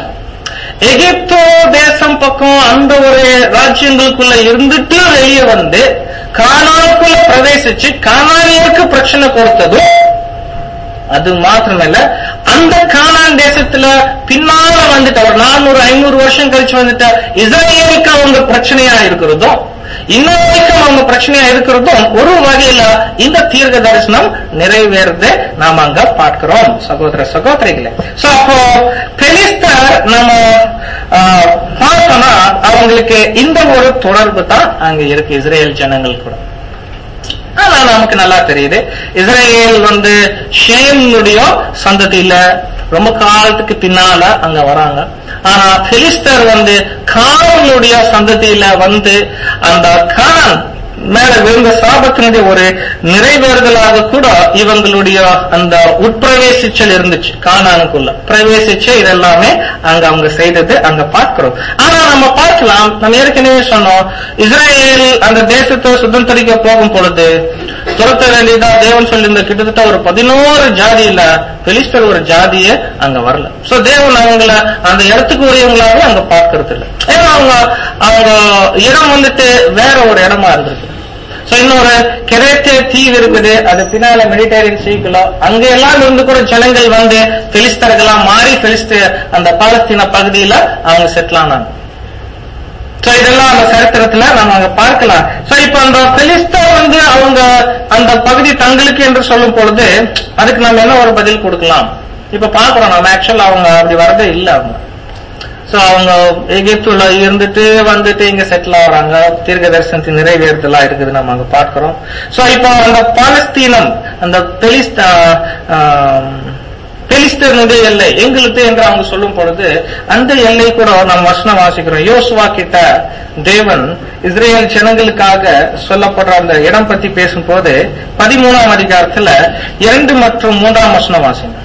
எகிப்தோ தேசம் பக்கம் அந்த ஒரு ராஜ்யங்களுக்குள்ள இருந்துட்டு வெளியே வந்து கானானுக்குள்ள பிரவேசிச்சு கானானியருக்கு பிரச்சனை கொடுத்ததும் அது மாத்திரமல்ல அந்த கானான் தேசத்துல பின்னால வந்துட்ட ஒரு நானூறு ஐநூறு வருஷம் கழிச்சு வந்துட்ட இஸ்ரேலுக்கு அவங்க பிரச்சனையா இருக்கிறதும் இன்னும் வரைக்கும் அவங்க பிரச்சனையா இருக்கிறதும் ஒரு வகையில இந்த தீர்க்க தரிசனம் நிறைவேறது நாம அங்க பார்க்கிறோம் சகோதர சகோதரிகளே சோ அப்போ பெலிஸ்தர் நம்ம ஆஹ், பார்த்தோம்னா அவங்களுக்கு இந்த ஒரு தொடர்பு தான் அங்க இருக்கு இஸ்ரேல் ஜனங்கள் கூட ஆனா நமக்கு நல்லா தெரியுது இஸ்ரேல் வந்து ஷேம்னுடைய சந்ததியில ரொம்ப காலத்துக்கு பின்னால அங்க வராங்க ஆனா பிலிஸ்தர் வந்து காரனுடைய சந்ததியில வந்து அந்த காரன் மேல விழுந்த சாபத்தினுடைய ஒரு நிறைவேறுதலாக கூட இவங்களுடைய அந்த உட்பிரவேசிச்சல் இருந்துச்சு கானானுக்குள்ள பிரவேசிச்சு இதெல்லாமே அங்க அவங்க செய்தது அங்க பார்க்கிறோம் ஆனா நம்ம பார்க்கலாம் நம்ம ஏற்கனவே சொன்னோம் இஸ்ரேல் அந்த தேசத்தை சுதந்திரிக்க போகும் பொழுது துரத்த வேண்டியதா தேவன் சொல்லியிருந்த கிட்டத்தட்ட ஒரு பதினோரு ஜாதியில பெலிஸ்டர் ஒரு ஜாதியே அங்க வரல சோ தேவன் அவங்கள அந்த இடத்துக்கு உரியவங்களாவே அங்க பார்க்கறது இல்ல ஏன்னா அவங்க அவங்க இடம் வந்துட்டு வேற ஒரு இடமா இருந்திருக்கு சோ இன்னொரு கெரேத்தே தீவு இருக்குது அது பின்னால மெடிடேரியன் சீக்குள்ள அங்க எல்லாம் இருந்து கூட ஜனங்கள் வந்து பெலிஸ்தர்களா மாறி பெலிஸ்த அந்த பாலஸ்தீன பகுதியில அவங்க செட்டில் ஆனாங்க சோ இதெல்லாம் அந்த சரித்திரத்துல நம்ம அங்க பார்க்கலாம் சோ இப்ப அந்த பெலிஸ்தர் வந்து அவங்க அந்த பகுதி தங்களுக்கு என்று சொல்லும் பொழுது அதுக்கு நம்ம என்ன ஒரு பதில் கொடுக்கலாம் இப்ப பாக்குறோம் நம்ம ஆக்சுவலா அவங்க அப்படி வரதே இல்ல அவங்க சோ அவங்க எகிப்துல இருந்துட்டு வந்துட்டு இங்க செட்டில் ஆகுறாங்க தீர்க்க தரிசனத்தின் நிறைவேறுதலா இருக்குது நம்ம அங்க பார்க்கிறோம் சோ இப்போ அந்த பாலஸ்தீனம் அந்த பெலிஸ்த பெலிஸ்தனுடைய எல்லை எங்களுக்கு என்று அவங்க சொல்லும் பொழுது அந்த எல்லை கூட நாம் வசனம் வாசிக்கிறோம் யோசுவா கிட்ட தேவன் இஸ்ரேல் ஜனங்களுக்காக சொல்லப்படுற அந்த இடம் பத்தி பேசும்போது பதிமூணாம் அதிகாரத்துல இரண்டு மற்றும் மூன்றாம் வசனம் வாசிங்க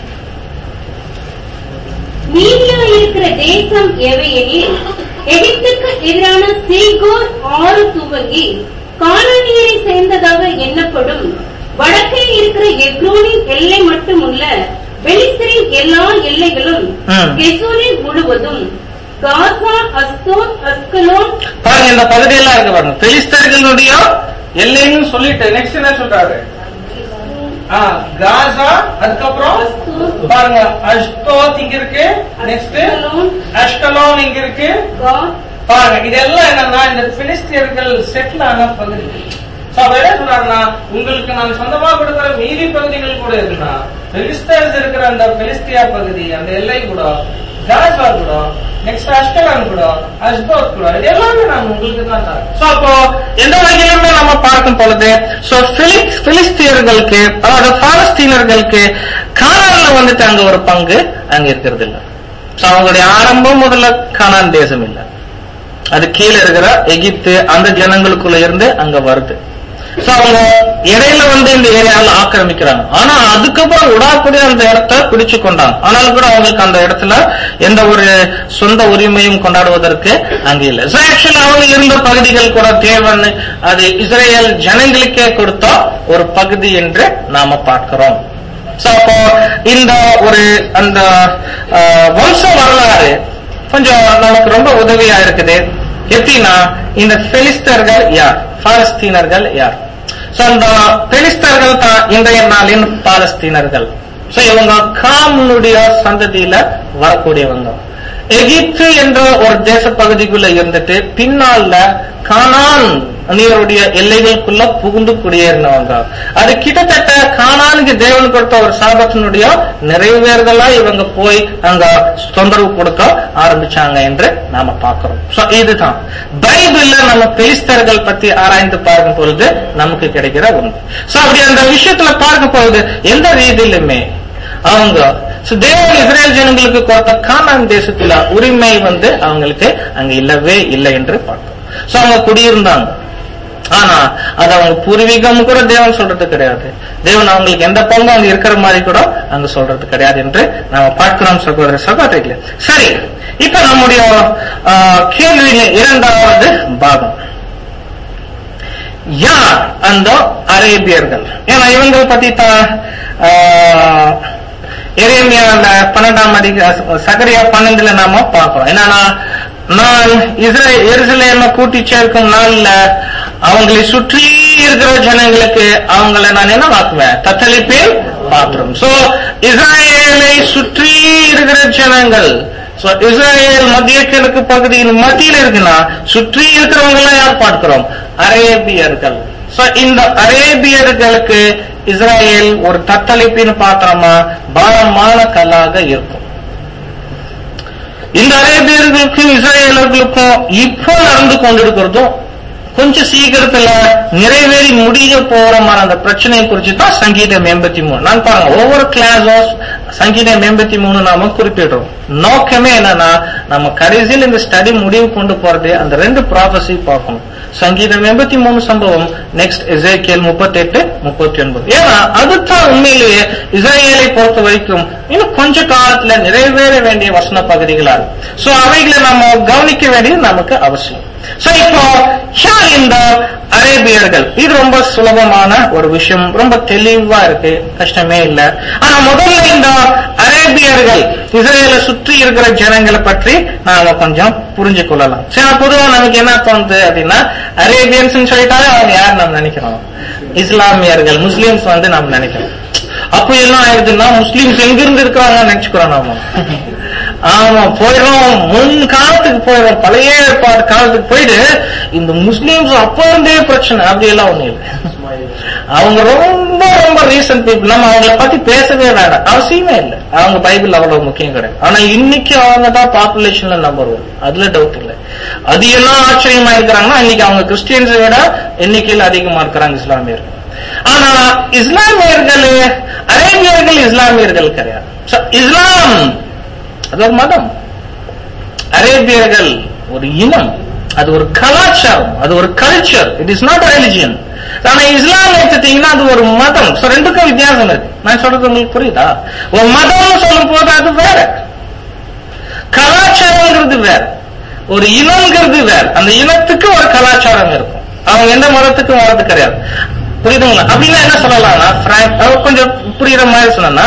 மீதியா இருக்கிற தேசம் எவையெனில் எகிப்துக்கு எதிரான சீகோர் ஆறு துவங்கி கானானியரை சேர்ந்ததாக எண்ணப்படும் வடக்கே இருக்கிற எக்ரோனின் எல்லை மட்டுமுள்ள பெலிஸ்தரின் எல்லா எல்லைகளும் ம். கெசூரின் முழுவதும் காசா அஸ்தோன் அஸ்கலோன் பாருங்க இந்த பகுதியெல்லாம் இருக்கு பாருங்க பெலிஸ்தர்களுடைய எல்லைன்னு சொல்லிட்டு நெக்ஸ்ட் என்ன சொல்றாரு ஆ, காசா அதுக்கப்புறம் பாருங்க அஷ்டோத் இங்க இருக்கு நெக்ஸ்ட் அஸ்கலோன் அஷ்கலோன் இங்க இருக்கு காத் பாருங்க இதெல்லாம் என்னன்னா இந்த பிலிஸ்தியர்கள் செட்டில் ஆன பகுதி சோ அவர் என்ன சொல்றாருன்னா உங்களுக்கு நான் சொந்தமா கொடுக்கிற மீதி பகுதிகள் கூட இருக்குன்னா பிலிஸ்தர்ஸ் இருக்கிற அந்த பிலிஸ்தியா பகுதி அந்த எல்லை கூட காசா கூட நெக்ஸ்ட் அஷ்கலான் கூட அஷ்போத் கூட இது எல்லாமே நான் உங்களுக்கு தான் தரேன் So, அப்போ எந்த வகையிலுமே நம்ம பார்க்கும் பொழுது சோ பிலிஸ்தீனர்களுக்கு அதாவது பாலஸ்தீனர்களுக்கு கானான்ல வந்துட்டு அங்க ஒரு பங்கு அங்க இருக்கிறது இல்ல சோ அவங்களுடைய ஆரம்பம் முதல்ல கானான் தேசம் இல்ல அது கீழே இருக்கிற எகிப்து அந்த ஜனங்களுக்குள்ள இருந்து அங்க வருது சோ அவங்க இடையில வந்து இந்த ஏரியாவில் ஆக்கிரமிக்கிறாங்க ஆனா அதுக்கப்புறம் விடாக்கூடிய அந்த இடத்த பிடிச்சு கொண்டாங்க ஆனாலும் கூட அவங்களுக்கு அந்த இடத்துல எந்த ஒரு சொந்த உரிமையும் கொண்டாடுவதற்கு அங்க இல்ல சோ ஆக்சுவலி அவங்க இருந்த பகுதிகள் கூட தேவன் அது இஸ்ரேல் ஜனங்களுக்கே கொடுத்த ஒரு பகுதி என்று நாம பார்க்கிறோம் சோ அப்போ இந்த ஒரு அந்த அஹ், வம்ச வரலாறு கொஞ்சம் நமக்கு ரொம்ப உதவியா இருக்குது எப்படின்னா இந்த பெலிஸ்தர்கள் யார் பாலஸ்தீனர்கள் யார் சோ அந்த பெலிஸ்தர்கள் தான் இன்றைய நாளின் பாலஸ்தீனர்கள் சோ இவங்க காமுனுடைய சந்ததியில வரக்கூடியவங்க எகிப்து என்ற ஒரு தேச பகுதிக்குள்ள இருந்துட்டு பின்னால கானான் நீருடைய எல்லைகளுக்குள்ள புகுந்து குடியேறினவங்க அது கிட்டத்தட்ட கானானுக்கு தேவன் கொடுத்த ஒரு சாபத்தினுடைய நிறைவேறுதலா இவங்க போய் அங்க தொந்தரவு கொடுக்க ஆரம்பிச்சாங்க என்று நாம பார்க்கிறோம் சோ இதுதான் பைபிள்ல நம்ம பெலிஸ்தர்கள் பத்தி ஆராய்ந்து பார்க்கும் பொழுது நமக்கு கிடைக்கிற ஒன்று சோ அப்படி அந்த விஷயத்துல பார்க்கும் பொழுது எந்த ரீதியிலுமே அவங்க so தேவன் இஸ்ரேல் ஜனங்களுக்கு கொடுத்த கானான் தேசத்துல உரிமை வந்து அவங்களுக்கு அங்க இல்லவே இல்லை என்று பார்த்தோம் சோ அவங்க குடியிருந்தாங்க ஆனா அது அவங்க பூர்வீகம் கூட தேவன் சொல்றது கிடையாது தேவன் அவங்களுக்கு எந்த பங்கும் அங்க இருக்கிற மாதிரி கூட அங்க சொல்றது கிடையாது என்று நாம பார்க்கிறோம் சகோதர சகோதரிகளே சரி இப்ப நம்முடைய ஆஹ், கேள்வியில இரண்டாவது பாகம் யார் அந்த அரேபியர்கள் ஏன்னா இவங்க பத்தி தான் ஆஹ், எரேமியால பன்னெண்டாம் அதிக சகரியா பன்னெண்டுல நாம பார்க்கிறோம் என்னன்னா நான் இஸ்ரே எருசலேம கூட்டி சேர்க்கும் நாள்ல அவங்களை சுற்றி இருக்கிற ஜனங்களுக்கு அவங்கள நான் என்ன வாக்குவேன் தத்தளிப்பேன் பாத்திரம் சோ இஸ்ரேலை சுற்றி இருக்கிற ஜனங்கள் சோ இஸ்ரேல் மத்திய கிழக்கு பகுதியின் மத்தியில் இருக்குன்னா சுற்றி இருக்கிறவங்க எல்லாம் யார் பார்க்கிறோம் அரேபியர்கள் சோ இந்த அரேபியர்களுக்கு இஸ்ரேல் ஒரு தத்தளிப்பின் பாத்திரமா பாரமான கல்லாக இருக்கும் இந்த அரேபியர்களுக்கும் இஸ்ரேலர்களுக்கும் இப்போ நடந்து கொண்டிருக்கிறதும் கொஞ்சம் சீக்கிரத்துல நிறைவேறி முடிய போறமான அந்த பிரச்சனையை குறித்து தான் சங்கீதம் எண்பத்தி மூணு நான் பாருங்க ஒவ்வொரு கிளாஸும் சங்கீதம் எண்பத்தி மூணு நாம குறிப்பிடுறோம் நோக்கமே என்னன்னா நம்ம கடைசியில் இந்த ஸ்டடி முடிவு கொண்டு போறது அந்த ரெண்டு ப்ராபஸி பார்க்கணும் சங்கீதம் எண்பத்தி மூணு சம்பவம் நெக்ஸ்ட் இசைக்கேல் முப்பத்தி எட்டு முப்பத்தி ஒன்பது ஏன்னா அதுதான் உண்மையிலேயே இஸ்ரேலை பொறுத்த வரைக்கும் இன்னும் கொஞ்ச காலத்துல நிறைவேற வேண்டிய வசன பகுதிகளா இருக்கு சோ அவைகளை நம்ம கவனிக்க வேண்டியது நமக்கு அவசியம் சோ இப்போ யார் இந்த அரேபியர்கள் இது ரொம்ப சுலபமான ஒரு விஷயம் ரொம்ப தெளிவா இருக்கு கஷ்டமே இல்ல ஆனா முதல்ல இந்த அரேபியர்கள் இஸ்ரேலை சுற்றி இருக்கிற ஜனங்களை பற்றி நாம கொஞ்சம் புரிஞ்சு கொள்ளலாம் சரி பொதுவா நமக்கு என்ன தோணுது அப்படின்னா அரேபியன்ஸ் சொல்லிட்டாலே அவங்க யார் நம்ம நினைக்கிறோம் இஸ்லாமியர்கள் முஸ்லிம்ஸ் வந்து நம்ம நினைக்கிறோம் அப்ப எல்லாம் ஆயிடுதுன்னா முஸ்லிம்ஸ் எங்கிருந்து இருக்கிறாங்கன்னு நினைச்சுக்கிறோம் நாம ஆமா போயிடும் முன் காலத்துக்கு போயிடும் பழைய ஏற்பாடு காலத்துக்கு போயிட்டு இந்த முஸ்லிம்ஸ் அப்ப இருந்தே பிரச்சனை அப்படி எல்லாம் ஒண்ணு இல்லை அவங்க ரொம்ப ரொம்ப ரீசன்ட் பீப்புள் நம்ம அவங்கள பத்தி பேசவே வேண்டாம் அவசியமே இல்லை அவங்க பைபிள் அவ்வளவு முக்கியம் கிடையாது ஆனா இன்னைக்கு அவங்க தான் பாப்புலேஷன்ல நம்பர் ஒன் அதுல டவுட் இல்லை அது எல்லாம் ஆச்சரியமா இருக்கிறாங்கன்னா இன்னைக்கு அவங்க கிறிஸ்டியன்ஸை விட எண்ணிக்கையில் அதிகமா இருக்கிறாங்க இஸ்லாமியர்கள் ஆனா இஸ்லாமியர்கள் அரேபியர்கள் இஸ்லாமியர்கள் கிடையாது So, இஸ்லாம் அது ஒரு மதம் அரேபியர்கள் ஒரு இனம் அது ஒரு கலாச்சாரம் அது ஒரு culture it is not religion ஆனா இஸ்லாம் எடுத்துட்டீங்கன்னா அது ஒரு மதம் So, ரெண்டுக்கும் வித்தியாசம் இருக்கு நான் சொல்றது உங்களுக்கு புரியுதா ஒரு மதம்னு சொல்லும் போது அது வேற கலாச்சாரங்கிறது வேற ஒரு இனங்கிறது வேற அந்த இனத்துக்கு ஒரு கலாச்சாரம் இருக்கும் அவங்க எந்த மதத்துக்கும் வரது கிடையாது புரியுதுங்களா அப்படின்னா என்ன சொல்லலாம்னா frank- அஹ் கொஞ்சம் புரியுற மாதிரி சொன்னா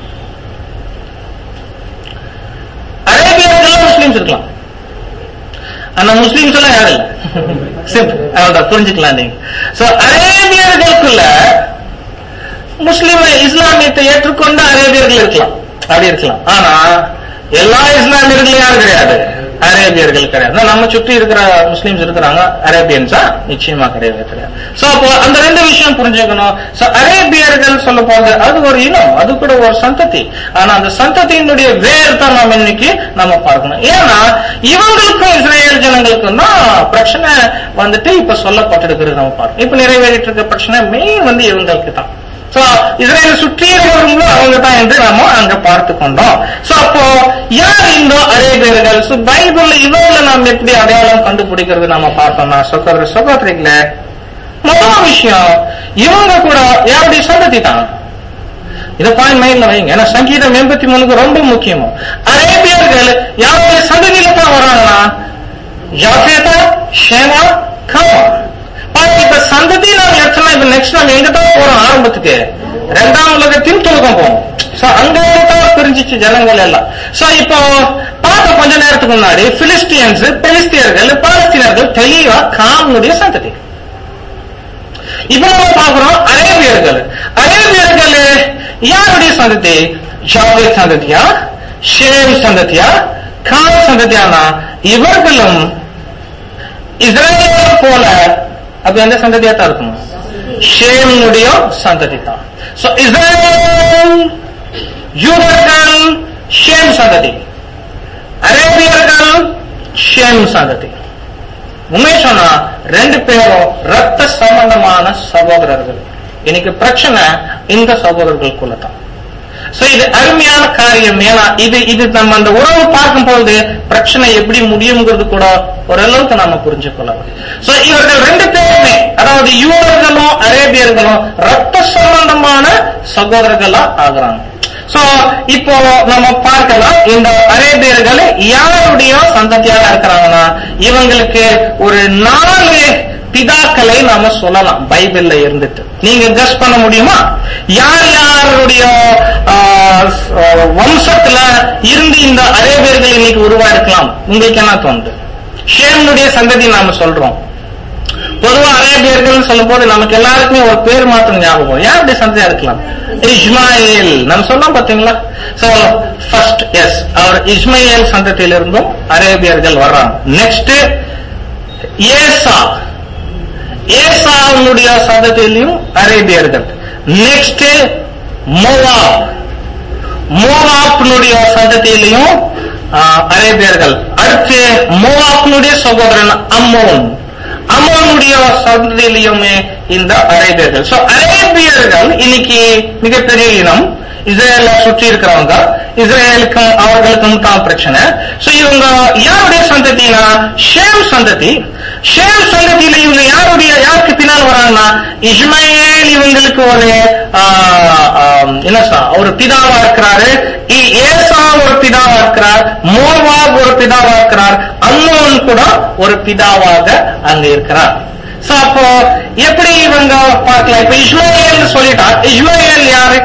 அரேபியர்கள் முஸ்லிம்ஸ் இருக்கலாம் ஆனா முஸ்லிம்ஸ் எல்லாம் யாரும் இல்ல சிம்பிள் அவ்வளவுதான் புரிஞ்சுக்கலாம் நீங்க சோ அரேபியர்களுக்குள்ள முஸ்லிம் இஸ்லாமியத்தை ஏற்றுக்கொண்ட அரேபியர்கள் இருக்கலாம் அப்படி இருக்கலாம் ஆனா எல்லா இஸ்லாமியர்களும் யாரும் கிடையாது அரேபியர்கள் கிடையாது ஆனா நம்ம சுற்றி இருக்கிற முஸ்லிம்ஸ் இருக்கிறாங்க அரேபியன்ஸா நிச்சயமா கிடையவே கிடையாது சோ அப்போ அந்த ரெண்டு விஷயம் புரிஞ்சுக்கணும் சோ அரேபியர்கள் சொல்ல போது அது ஒரு இனம் அது கூட ஒரு சந்ததி ஆனா அந்த சந்ததியினுடைய வேர் தான் நம்ம இன்னைக்கு நம்ம பார்க்கணும் ஏன்னா இவங்களுக்கும் இஸ்ரேல் ஜனங்களுக்கும் தான் பிரச்சனை வந்துட்டு இப்ப சொல்லப்பட்டிருக்கிறது நம்ம பார்க்கணும் இப்ப நிறைவேறிட்டு இருக்க பிரச்சனை மெயின் வந்து இவங்களுக்கு தான் சோ இஸ்ரேல் சுற்றி இருக்கிறவங்களும் அவங்க தான் என்று நாம அங்க பார்த்து கொண்டோம் சோ அப்போ யார் இந்த அரேபியர்கள் சோ பைபிள்ல இவங்களை நாம் எப்படி அடையாளம் கண்டுபிடிக்கிறது நாம பார்த்தோம்னா சகோதர சகோதரிகள முதல் விஷயம் இவங்க கூட யாருடைய சந்ததி தான் இத பாயிண்ட் மைண்ட்ல வைங்க ஏன்னா சங்கீதம் எண்பத்தி மூணுக்கு ரொம்ப முக்கியம் அரேபியர்கள் யாருடைய சந்ததியில தான் வராங்கன்னா ஜாஃபேதா ஷேமா கமா பாருங்க இப்ப சந்ததி நாம் எடுத்தோம்னா இப்ப நெக்ஸ்ட் நம்ம எங்க தான் போறோம் ஆரம்பத்துக்கு ரெண்டாம் உலகத்தின் துவக்கம் போகும் சோ அங்க தான் பிரிஞ்சிச்சு ஜனங்கள் எல்லாம் சோ இப்போ பார்த்த கொஞ்ச நேரத்துக்கு முன்னாடி பிலிஸ்டியன்ஸ் பெலிஸ்தியர்கள் பாலஸ்தீனர்கள் தெளிவா காமனுடைய சந்ததி இப்ப நம்ம பாக்குறோம் அரேபியர்கள் அரேபியர்கள் யாருடைய சந்ததி ஜாவேத் சந்ததியா ஷேம் சந்ததியா காம் சந்ததியானா இவர்களும் இஸ்ரேல் போல அப்ப எந்த சந்ததியா தான் இருக்கும் ஷேமுடைய சந்ததி தான் சோ இஸ்ரேல் யூதர்கள் ஷேம் சந்ததி அரேபியர்கள் ஷேம் சந்ததி உண்மை சொன்னா ரெண்டு பேரும் ரத்த சம்பந்தமான சகோதரர்கள் இன்னைக்கு பிரச்சனை இந்த சகோதரர்களுக்குள்ள தான் சோ இது அருமையான காரியம் ஏன்னா இது இது நம்ம அந்த உறவு பார்க்கும் பொழுது பிரச்சனை எப்படி முடியுங்கிறது கூட ஓரளவுக்கு நாம புரிஞ்சுக்கொள்ளலாம் சோ இவர்கள் ரெண்டு பேருமே அதாவது யூதர்களும் அரேபியர்களும் ரத்த சம்பந்தமான சகோதரர்களா ஆகுறாங்க சோ இப்போ நம்ம பார்க்கலாம் இந்த அரேபியர்கள் யாருடைய சந்ததியாக இருக்கிறாங்கன்னா இவங்களுக்கு ஒரு நாலு பிதாக்களை நாம சொல்லலாம் பைபிள்ல இருந்துட்டு நீங்க கஸ் பண்ண முடியுமா யார் யாருடைய ஆ, ஆ, வம்சத்துல இருந்து இந்த அரேபியர்கள் இன்னைக்கு உருவாயிருக்கலாம் உங்களுக்கு என்ன தோணுது ஷேமுடைய சந்ததி நாம சொல்றோம் பொதுவா அரேபியர்கள் சொல்லும் போது நமக்கு எல்லாருக்குமே ஒரு பேர் மாத்திரம் ஞாபகம் யாருடைய சந்ததியா இருக்கலாம் இஸ்மாயில் நம்ம சொன்னோம் பாத்தீங்களா சோ ஃபர்ஸ்ட் எஸ் அவர் இஸ்மாயில் சந்ததியிலிருந்தும் அரேபியர்கள் வர்றாங்க நெக்ஸ்ட் ஏசா ஏசாவுடைய சந்ததியிலையும் அரேபியர்கள் நெக்ஸ்ட் மோவாப் மோவாப்னுடைய சந்ததியிலையும் ஆஹ், அரேபியர்கள் அடுத்து மோவாப்னுடைய சகோதரன் அம்மோன் அம்மோனுடைய சந்ததியிலையுமே இந்த அரேபியர்கள் சோ அரேபியர்கள் இன்னைக்கு மிகப்பெரிய இனம் இஸ்ரேல சுற்றி இருக்கிறவங்க இஸ்ரேலுக்கும் அவர்களுக்கும் தான் பிரச்சனை சோ இவங்க யாருடைய சந்ததினா ஷேம் சந்ததி ஷேம் சந்ததியில இவங்க யாருடைய யாருக்கு பின்னால் வராங்கன்னா இஸ்மாயில் இவங்களுக்கு ஒரு ஆ, ஆ, என்ன சொல் ஒரு பிதாவா இருக்கிறாரு இ- ஏசா ஒரு பிதாவா இருக்கிறார் மோவாப் ஒரு பிதாவா இருக்கிறார் அம்மோன் கூட ஒரு பிதாவாக அங்க இருக்கிறார் சோ அப்போ எப்படி இவங்க பார்க்கலாம் இப்ப இஸ்மாயில் சொல்லிட்டா இஸ்மாயில் யாரு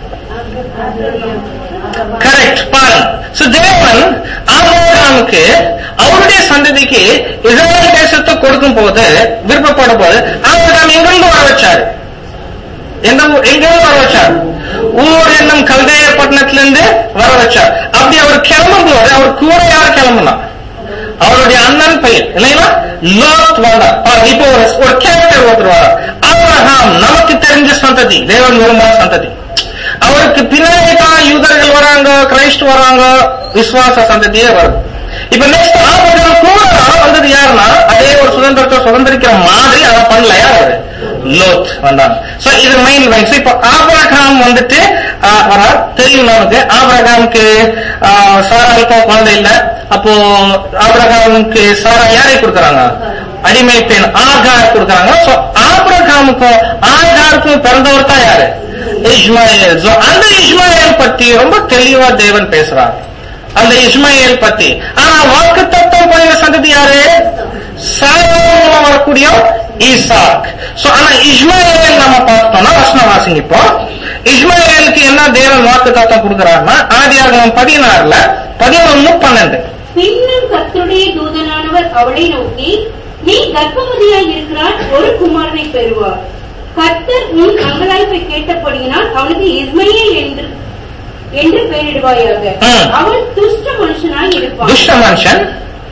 கரெக்ட் பாருங்க சோ தேவன் ஆபிரகாமுக்கு அவருடைய சந்ததிக்கு இஸ்ரேல் தேசத்தை கொடுக்கும் போது விருப்பப்படும் போது ஆபிரகாம் எங்கிருந்து வர வச்சாரு எந்த ஊ- எங்கிருந்து வர வச்சார் ஊர் என்னும் கல்தேய பட்டணத்திலிருந்து வர வச்சார் அப்படி அவர் கிளம்பும் போது அவர் கூட யார் கிளம்புனா அவருடைய அண்ணன் பையன் இல்லைங்களா லோத் வந்தார் பாருங்க, இப்போ ஒரு ஒரு கேரக்டர் ஒருத்தர் வரார் ஆபிரகாம் நமக்கு தெரிஞ்ச சந்ததி தேவன் விரும்பாத சந்ததி அவருக்கு பின்னாடி தான் யூதர்கள் வராங்க கிரைஸ்ட் வராங்க விசுவாச சந்ததியே வருது இப்ப நெக்ஸ்ட் ஆபிரகாம் கூட வந்தது யாருன்னா அதே ஒரு சுதந்திரத்தை சுதந்திரிக்கிற மாதிரி அதை பண்ணல யார் அவரு லோத் வந்தாங்க சோ இது மெயின் வைஸ் இப்ப ஆபிரகாம் வந்துட்டு ஆஹ், வரார் தெரியும் நமக்கு ஆபிரகாமுக்கு ஆஹ், சாராவுக்கும் குழந்தை இல்ல அப்போ ஆபிரகாமுக்கு சாரா யாரை கொடுக்கறாங்க அடிமை பெண் ஆகார் கொடுக்கறாங்க சோ ஆபிரகாமுக்கும் ஆகாருக்கும் பிறந்தவர் தான் யாரு இஸ்மாயில் So, அந்த இஸ்மாயில் பத்தி ரொம்ப தெளிவா தேவன் பேசுறார் அந்த இஸ்மாயில் பத்தி ஆனா வாக்கு தத்துவம் பண்ணின சந்ததி யாரு சாயமா வரக்கூடிய ஈசாக் சோ ஆனா இஸ்மாயில் நம்ம பார்த்தோம்னா வசனம் வாசிங்க இப்போ இஸ்மாயிலுக்கு என்ன தேவன் வாக்கு தத்துவம் கொடுக்கிறாருன்னா ஆதியாகமம் பதினாறுல பதினொன்னு பன்னெண்டு பின்னும் கர்த்தருடைய தூதனானவர் அவளை நோக்கி நீ கர்ப்பவதியாய் இருக்கிறாள் ஒரு குமாரனை பெறுவார் கர்த்தர் உன் அங்கலாய்ப்பை கேட்டபடியினால் அவனுக்கு இஸ்மையேல் என்று என்று பெயரிடுவாயாக ம். அவன் துஷ்ட மனுஷனாய் இருப்பான் துஷ்ட மனுஷன்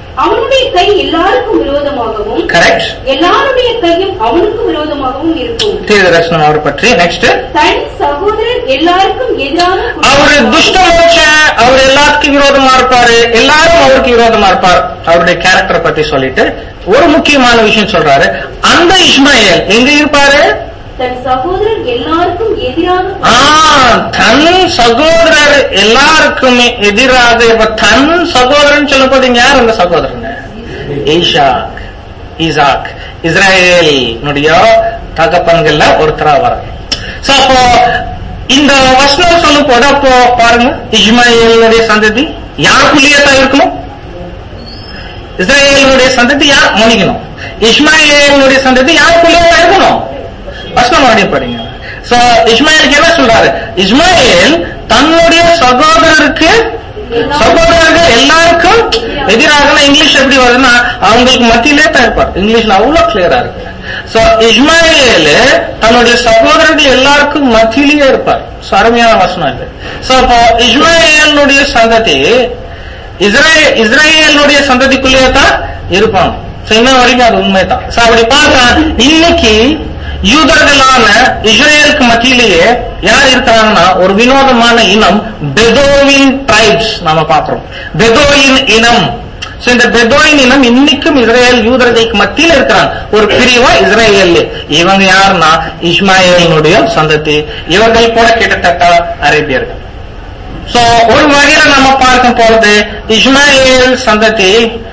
அவனுடைய கை எல்லாருக்கும் விரோதமாகவும் கரெக்ட் எல்லாருடைய கையும் அவனுக்கு விரோதமாகவும் இருக்கும் தீர்க்கதர்சனம் அவர் பற்றி நெக்ஸ்ட் தன் சகோதரர் எல்லாருக்கும் எதிராக அவரு துஷ்ட மனுஷன் அவர் எல்லாத்துக்கும் விரோதமா இருப்பாரு எல்லாரும் அவருக்கு விரோதமா இருப்பார் அவருடைய கேரக்டரை பத்தி சொல்லிட்டு ஒரு முக்கியமான விஷயம் சொல்றாரு அந்த இஸ்மாயில் எங்க இருப்பாரு தன் சகோதரர் எல்லாருக்கும் எதிராக ஆ, தன் சகோதரர் எல்லாருக்குமே எதிராக இப்ப தன் சகோதரன் சொல்லப்போது யார் அந்த சகோதரன் ஈஷாக் ஈசாக் இஸ்ரேலினுடைய தகப்பன்கள்ல ஒருத்தரா வர சோ அப்போ இந்த வசனம் சொல்லும் போது அப்போ பாருங்க இஸ்மாயிலுடைய சந்ததி யாருக்குள்ளேயே தான் இருக்கணும் இஸ்ரேலுடைய சந்ததி யார் மன்னிக்கணும் இஸ்மாயிலுடைய சந்ததி யாருக்குள்ளேயே தான் இருக்கணும் வசனம் மறுபடியும் படிங்க சோ இஸ்மாயிலுக்கு என்ன சொல்றாரு இஸ்மாயில் தன்னுடைய சகோதரருக்கு சகோதரர்கள் எல்லாருக்கும் எதிராக இங்கிலீஷ் எப்படி வருதுன்னா அவங்களுக்கு மத்தியிலே தான் இருப்பார் இங்கிலீஷ்ல அவ்வளவு கிளியரா இருக்கு சோ இஸ்மாயில் தன்னுடைய சகோதரர்கள் எல்லாருக்கும் மத்தியிலேயே இருப்பார் So, அருமையான வசனம் இது சோ அப்போ இஸ்மாயிலுடைய சந்ததி இஸ்ரேல் இஸ்ரேலுடைய சந்ததிக்குள்ளேயே தான் இருப்பாங்க So, இன்ன வரைக்கும் அது உண்மைதான் So, அப்படி பார்த்தா இன்னைக்கு யூதர்களான இஸ்ரேலுக்கு மத்தியிலேயே யார் இருக்கிறாங்கன்னா ஒரு வினோதமான இனம் பெதோவின் ட்ரைப்ஸ் நாம பார்க்கிறோம் பெதோயின் இனம் So, இந்த பெதோயின் இனம் இன்னைக்கும் இஸ்ரேல் யூதர்களுக்கு மத்தியில் இருக்கிறாங்க ஒரு பிரிவா இஸ்ரேல் இவங்க யாருன்னா இஸ்மாயிலினுடைய சந்ததி இவர்கள் கூட கிட்டத்தட்ட அரேபியர்கள் சோ ஒரு வகையில நம்ம பார்க்கும் பொழுது இஸ்மாயில் சந்ததி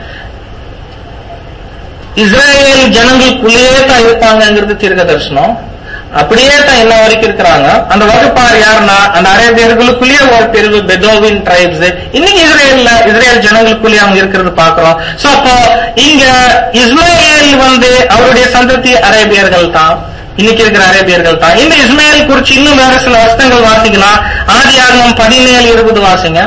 இஸ்ரேல் ஜனங்களுக்குள்ளேயே தான் இருப்பாங்கிறது தீர்க்க தரிசனம் அப்படியே தான் இன்ன வரைக்கும் இருக்கிறாங்க அந்த வகுப்பார் யாருன்னா அந்த அரேபியர்களுக்குள்ளேயே ஒரு பிரிவு பெதோவின் ட்ரைப்ஸ் இன்னைக்கு இஸ்ரேல்ல இஸ்ரேல் ஜனங்களுக்குள்ளேயே அவங்க இருக்கிறது பாக்குறோம் சோ அப்போ இங்க இஸ்மாயில் வந்து அவருடைய சந்ததி அரேபியர்கள் தான் இன்னைக்கு இருக்கிற அரேபியர்கள் தான் இந்த இஸ்மாயில் குறிச்சு இன்னும் வேற சில வசனங்கள் வாசிக்கலாம் ஆதியாகமம் பதினேழு இருபது வாசிங்க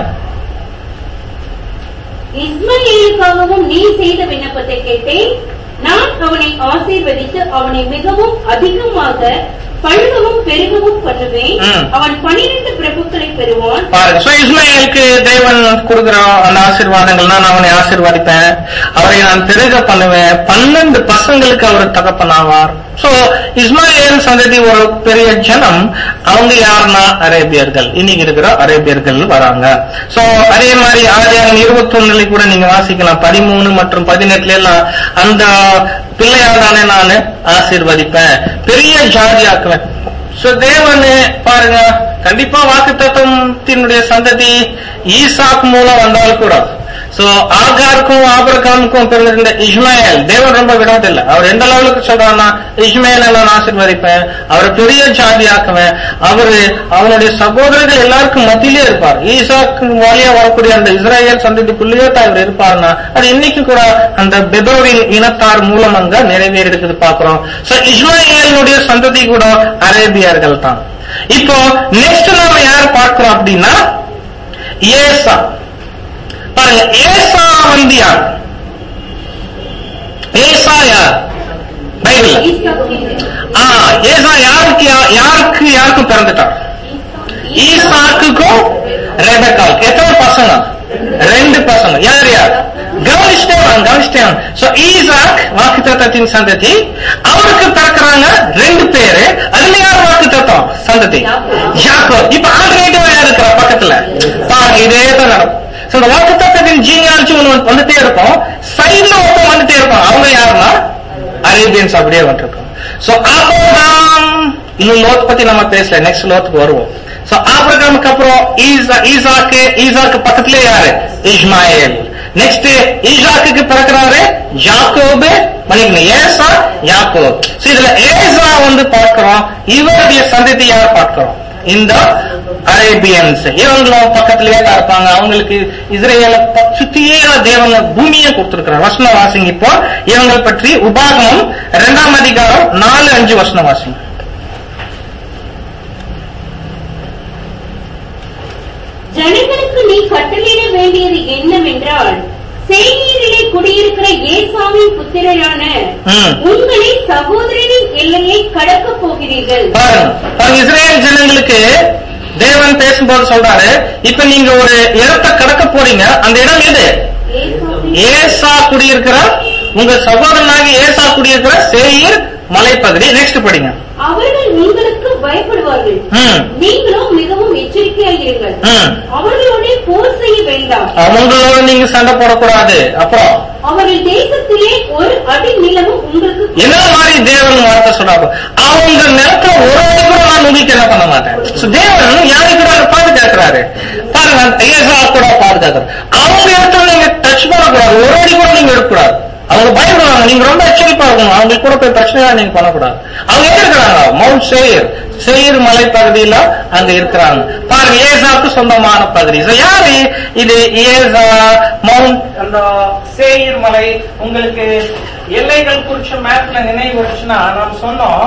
இஸ்மயேலுக்காகவும் நீ செய்த விண்ணப்பத்தை கேட்டேன் நான் அவனை ஆசீர்வதித்து அவனை மிகவும் அதிகமாக பழுகவும் பெருகவும் பண்ணுவேன் ம். அவன் பனிரெண்டு பிரபுக்களை பெறுவான் பாருங்க சோ இஸ்மாயிலுக்கு தேவன் கொடுக்கிற அந்த ஆசீர்வாதங்கள் நான் அவனை ஆசீர்வாதிப்பேன் அவரை நான் பெருக பண்ணுவேன் பன்னெண்டு பசங்களுக்கு அவர் தகப்பனாவார் சோ இஸ்மாயில் சந்ததி ஒரு பெரிய ஜனம் அவங்க யாருன்னா அரேபியர்கள் இன்னைக்கு இருக்கிற அரேபியர்கள் வராங்க சோ அதே மாதிரி ஆதியாகம் இருபத்தி ஒண்ணுல கூட நீங்க வாசிக்கலாம் பதிமூணு மற்றும் பதினெட்டுல எல்லாம் அந்த பிள்ளையார் தானே நான் ஆசீர்வதிப்பேன் பெரிய ஜாதியாக்குவேன் சோ தேவன் பாருங்க கண்டிப்பா வாக்குத்தத்தத்தினுடைய சந்ததி ஈசாக் மூலம் வந்தால் கூட சோ ஆகாருக்கும் ஆபரகாமுக்கும் பிறந்திருந்த இஸ்மாயில் தேவன் ரொம்ப விடுவதில்லை அவர் எந்த லெவலுக்கு சொல்றாருன்னா இஸ்மாயில் நான் ஆசீர்வதிப்பேன் அவரை பெரிய ஜாதி ஆக்குவேன் அவரு அவனுடைய சகோதரர்கள் எல்லாருக்கும் மத்தியிலே இருப்பார் ஈசாக்கு வழியா வரக்கூடிய அந்த இஸ்ரேல் சந்ததிக்குள்ளேயே தான் இவர் இருப்பார்னா அது இன்னைக்கு கூட அந்த பெதோவின் இனத்தார் மூலம் அங்க நிறைவேறி இருக்குது பாக்குறோம் சோ இஸ்மாயிலுடைய சந்ததி கூட அரேபியர்கள் தான் இப்போ நெக்ஸ்ட் நாம யார் பார்க்கிறோம் அப்படின்னா ஏசா பாருங்க ஏசா வந்து யார் ஏசா யார் பைபிள் ஆ ஏசா யாருக்கு யா- யாருக்கு யாருக்கு பிறந்துட்டார் ஈசாக்குக்கும் ரெபக்காவுக்கு எத்தனை பசங்க ரெண்டு பசங்க யார் யார் கவனிச்சிட்டேன் கவனிச்சிட்டேன் சோ ஈசாக் வாக்குத்தத்தத்தின் சந்ததி அவருக்கு பிறக்கிறாங்க ரெண்டு பேரு அதுல யார் வாக்குத்தத்தம் சந்ததி யாக்கோ இப்ப ஆல்டர்னேட்டிவா யார் இருக்கிறா பக்கத்துல பாருங்க இதே தான் நடக்கும் So, இந்த வாக்குத்தத்தத்தின் ஜீனியாலஜி ஒண்ணு வந்துட்டே இருக்கும் சைட்ல ஒருத்தன் வந்துட்டே இருப்பான் அவங்க யாருன்னா அரேபியன்ஸ் அப்படியே வந்துருக்கோம் சோ ஆபிரகாம் இன்னும் லோத் பத்தி நம்ம பேசல நெக்ஸ்ட் லோத்துக்கு வருவோம் சோ ஆபிரகாமுக்கு அப்புறம் ஈசா ஈசாக்கு ஈசாக்கு பக்கத்துல யாரு இஸ்மாயில் நெக்ஸ்ட் ஈசாக்கு பிறக்கிறாரு யாக்கோபு மன்னிக்கணும் ஏசா யாக்கோப் So, இதுல ஏசா வந்து பார்க்கிறோம் இவருடைய சந்ததி யார் பார்க்கிறோம் இந்த அரேபியன்ஸ் இவங்களும் பக்கத்திலேயே தான் இருப்பாங்க அவங்களுக்கு இஸ்ரேல ப- சுத்தியே தேவன் பூமியை கொடுத்திருக்கிறார் வசன வாசிங்க இப்போ இவங்க பற்றி உபாகமம் இரண்டாம் அதிகாரம் நாலு அஞ்சு வசன வாசிங்க ஜனங்களுக்கு நீ கட்டளையிட வேண்டியது என்னவென்றால் செய்நீரிலே குடியிருக்கிற ஏசாவின் புத்திரரான ம். உங்களை சகோதரனின் எல்லையை கடக்கப் போகிறீர்கள் பாருங்க பாருங்க இஸ்ரேல் ஜனங்களுக்கு தேவன் பேசும்போது சொல்றாரு இப்ப நீங்க ஒரு இடத்தை கடக்க போறீங்க அந்த இடம் எது ஏசா குடியிருக்கிற உங்க சகோதரனாகி ஏசா குடியிருக்கிற சேயீர் மலைப்பகுதி நெக்ஸ்ட் படிங்க அவர்கள் உங்களுக்கு பயப்படுவார்கள் ம் நீங்களும் மிகவும் எச்சரிக்கையாயிருங்கள் ம் அவர்களோட போர் செய்ய வேண்டாம் அவங்களோட நீங்க சண்டை போடக்கூடாது அப்புறம் அவர்கள் தேசத்திலே ஒரு அடி நிலமும் உங்களுக்கு என்ன மாதிரி தேவன் வார்த்தை சொன்னாங்க அவங்க நிலத்துல ஒரு அடி கூட நான் உங்களுக்கு என்ன பண்ண மாட்டேன் So, தேவன் யாரை கூட அதை பாதுகாக்கிறாரு பாருங்க ஏசா கூட பாதுகாக்கிறார் அவங்க இடத்துல நீங்க டச் பண்ணக்கூடாது ஒரு அடி கூட நீங்க எடுக்கக்கூடாது அவங்க பயப்படுவாங்க நீங்க ரொம்ப எச்சரிப்பா இருக்கணும் அவங்களுக்கு கூட போய் பிரச்சனையா நீங்க பண்ணக்கூடாது அவங்க எங்க இருக்கிறாங்க மவுண்ட் சேயர் சேயர் மலை பகுதியில அங்க இருக்கிறாங்க பாருங்க ஏசாவுக்கு சொந்தமான பகுதி So, யாரு இது ஏசா மவுண்ட் அந்த சேயர் மலை உங்களுக்கு எல்லைகள் குறிச்ச மேப்ல நினைவு வருச்சுன்னா நாம் சொன்னோம்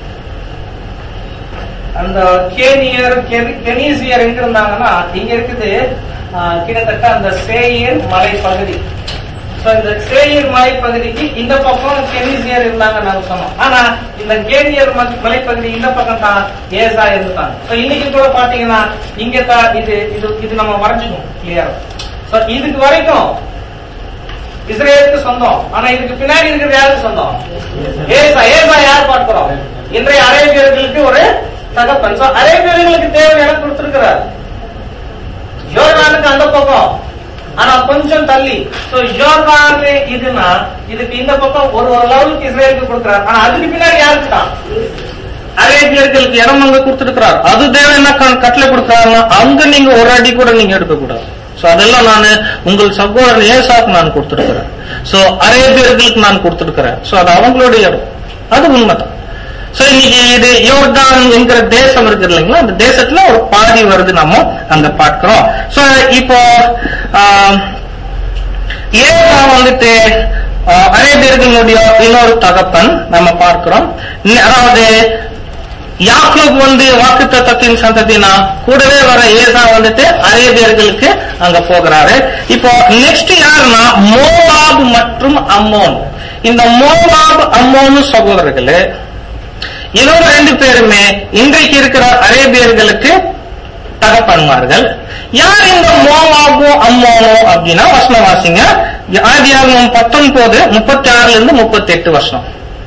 அந்த கேனியர் கெனி- கெனீசியர் எங்க இருந்தாங்கன்னா இங்க இருக்குது ஆ, கிட்டத்தட்ட அந்த சேயர் மலை பகுதி So, இந்த சேயர் மலை பகுதிக்கு இந்த பக்கம் கெனீசியர் இருந்தாங்க நாங்க சொன்னோம் ஆனா இந்த கேனியர் ம- மலைப்பகுதி இந்த பக்கம் தான் ஏசா இருந்தாங்க So, இன்னைக்கு கூட பாத்தீங்கன்னா இங்க தான் இது இது இது நம்ம வரைஞ்சுக்கணும் கிளியரா So, இதுக்கு வரைக்கும் இஸ்ரேலுக்கு சொந்தம் ஆனா இதுக்கு பின்னாடி இருக்கிறது யாருக்கு சொந்தம் ஏசா ஏசா யார் பார்க்கிறோம் இன்றைய அரேபியர்களுக்கு ஒரு தகப்பன் So, அரேபியர்களுக்கு தேவை இடம் கொடுத்திருக்கிறார் யோர்தானுக்கு அந்த பக்கம் ஆனா கொஞ்சம் தள்ளி சோ யோர்தானு இதுனா இதுக்கு இந்த பக்கம் ஒரு ஒரு லெவலுக்கு இஸ்ரேலுக்கு கொடுக்கிறார் ஆனா அதுக்கு பின்னாடி யாருக்கு தான் அரேபியர்களுக்கு இடம் அங்க கொடுத்திருக்கிறார் அது தேவை என்ன க- கட்டளை கொடுக்கிறாருன்னா அங்க நீங்க ஒரு அடி கூட நீங்க எடுக்க கூடாது சோ அதெல்லாம் நான் உங்கள் சகோதரன் ஏசாக்கு நான் கொடுத்திருக்கிறேன் சோ அரேபியர்களுக்கு நான் கொடுத்திருக்கிறேன் சோ அது அவங்களுடைய இடம் அது உண்மைதான் சோ இன்னைக்கு இது யோர்தான் என்கிற தேசம் இருக்கு இல்லைங்களா அந்த தேசத்துல ஒரு பாதி வருது நம்ம அங்க பார்க்கிறோம் சோ இப்போ ஆஹ், ஏசா வந்துட்டு ஆஹ், அரேபியர்களுடைய இன்னொரு தகப்பன் நம்ம பார்க்கிறோம் ந- அதாவது யாக்கோப் வந்து வாக்குத்தத்தத்தின் சந்ததினா கூடவே வர ஏசா வந்துட்டு அரேபியர்களுக்கு அங்க போகிறாரு இப்போ நெக்ஸ்ட் யாருன்னா மோவாப் மற்றும் அம்மோன் இந்த மோவாப் அம்மோன் சகோதரர்களே இவங்க ரெண்டு பேருமே இன்றைக்கு இருக்கிற அரேபியர்களுக்கு தகப்பன்மார்கள் யார் இந்த மோவாபோ அம்மோனோ அப்படின்னா வசனம் வாசிங்க ஆதியாகமம் பத்தொன்பது முப்பத்தி ஆறுல இருந்து முப்பத்தி எட்டு வருஷம்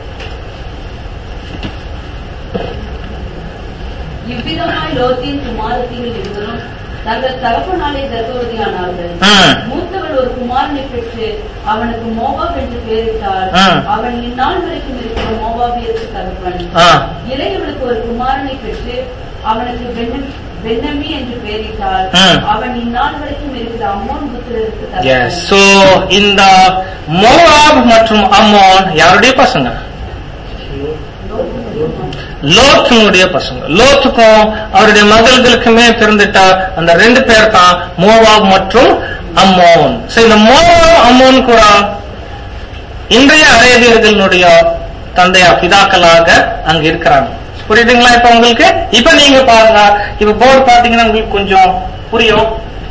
இவ்விதமாய் லோத்தின் குமாரத்திகள் இருவரும் தங்கள் தகப்பனாலே கர்ப்பவதியானார்கள் ம். மூத்தவள் ஒரு குமாரனை பெற்று அவனுக்கு மோவாப் என்று பெயரிட்டாள் ம். அவன் இந்நாள் வரைக்கும் இருக்கிற மோவாபியருக்கு தகப்பன் ஆ, இளையவளுக்கு ஒரு குமாரனை பெற்று அவனுக்கு பென்ன- பென்னமி என்று பெயரிட்டாள் ம். அவன் இந்நாள் வரைக்கும் இருக்கிற அம்மோன் புத்திரருக்கு yes. தகப்பன் so இந்த மோவாப் மற்றும் அம்மோன் யாருடைய பசங்க லோத்தினுடைய பசங்க லோத்துக்கும் அவருடைய மகள்களுக்குமே பிறந்துட்ட அந்த ரெண்டு பேர் தான் மோவாப் மற்றும் அம்மோன் So, இந்த மோவாப் அம்மோன் கூட இன்றைய அரேபியர்களுடைய தந்தையா பிதாக்களாக அங்க இருக்கிறாங்க புரியுதுங்களா இப்ப உங்களுக்கு இப்ப நீங்க பாருங்க இப்ப போர்டு பாத்தீங்கன்னா உங்களுக்கு கொஞ்சம் புரியும்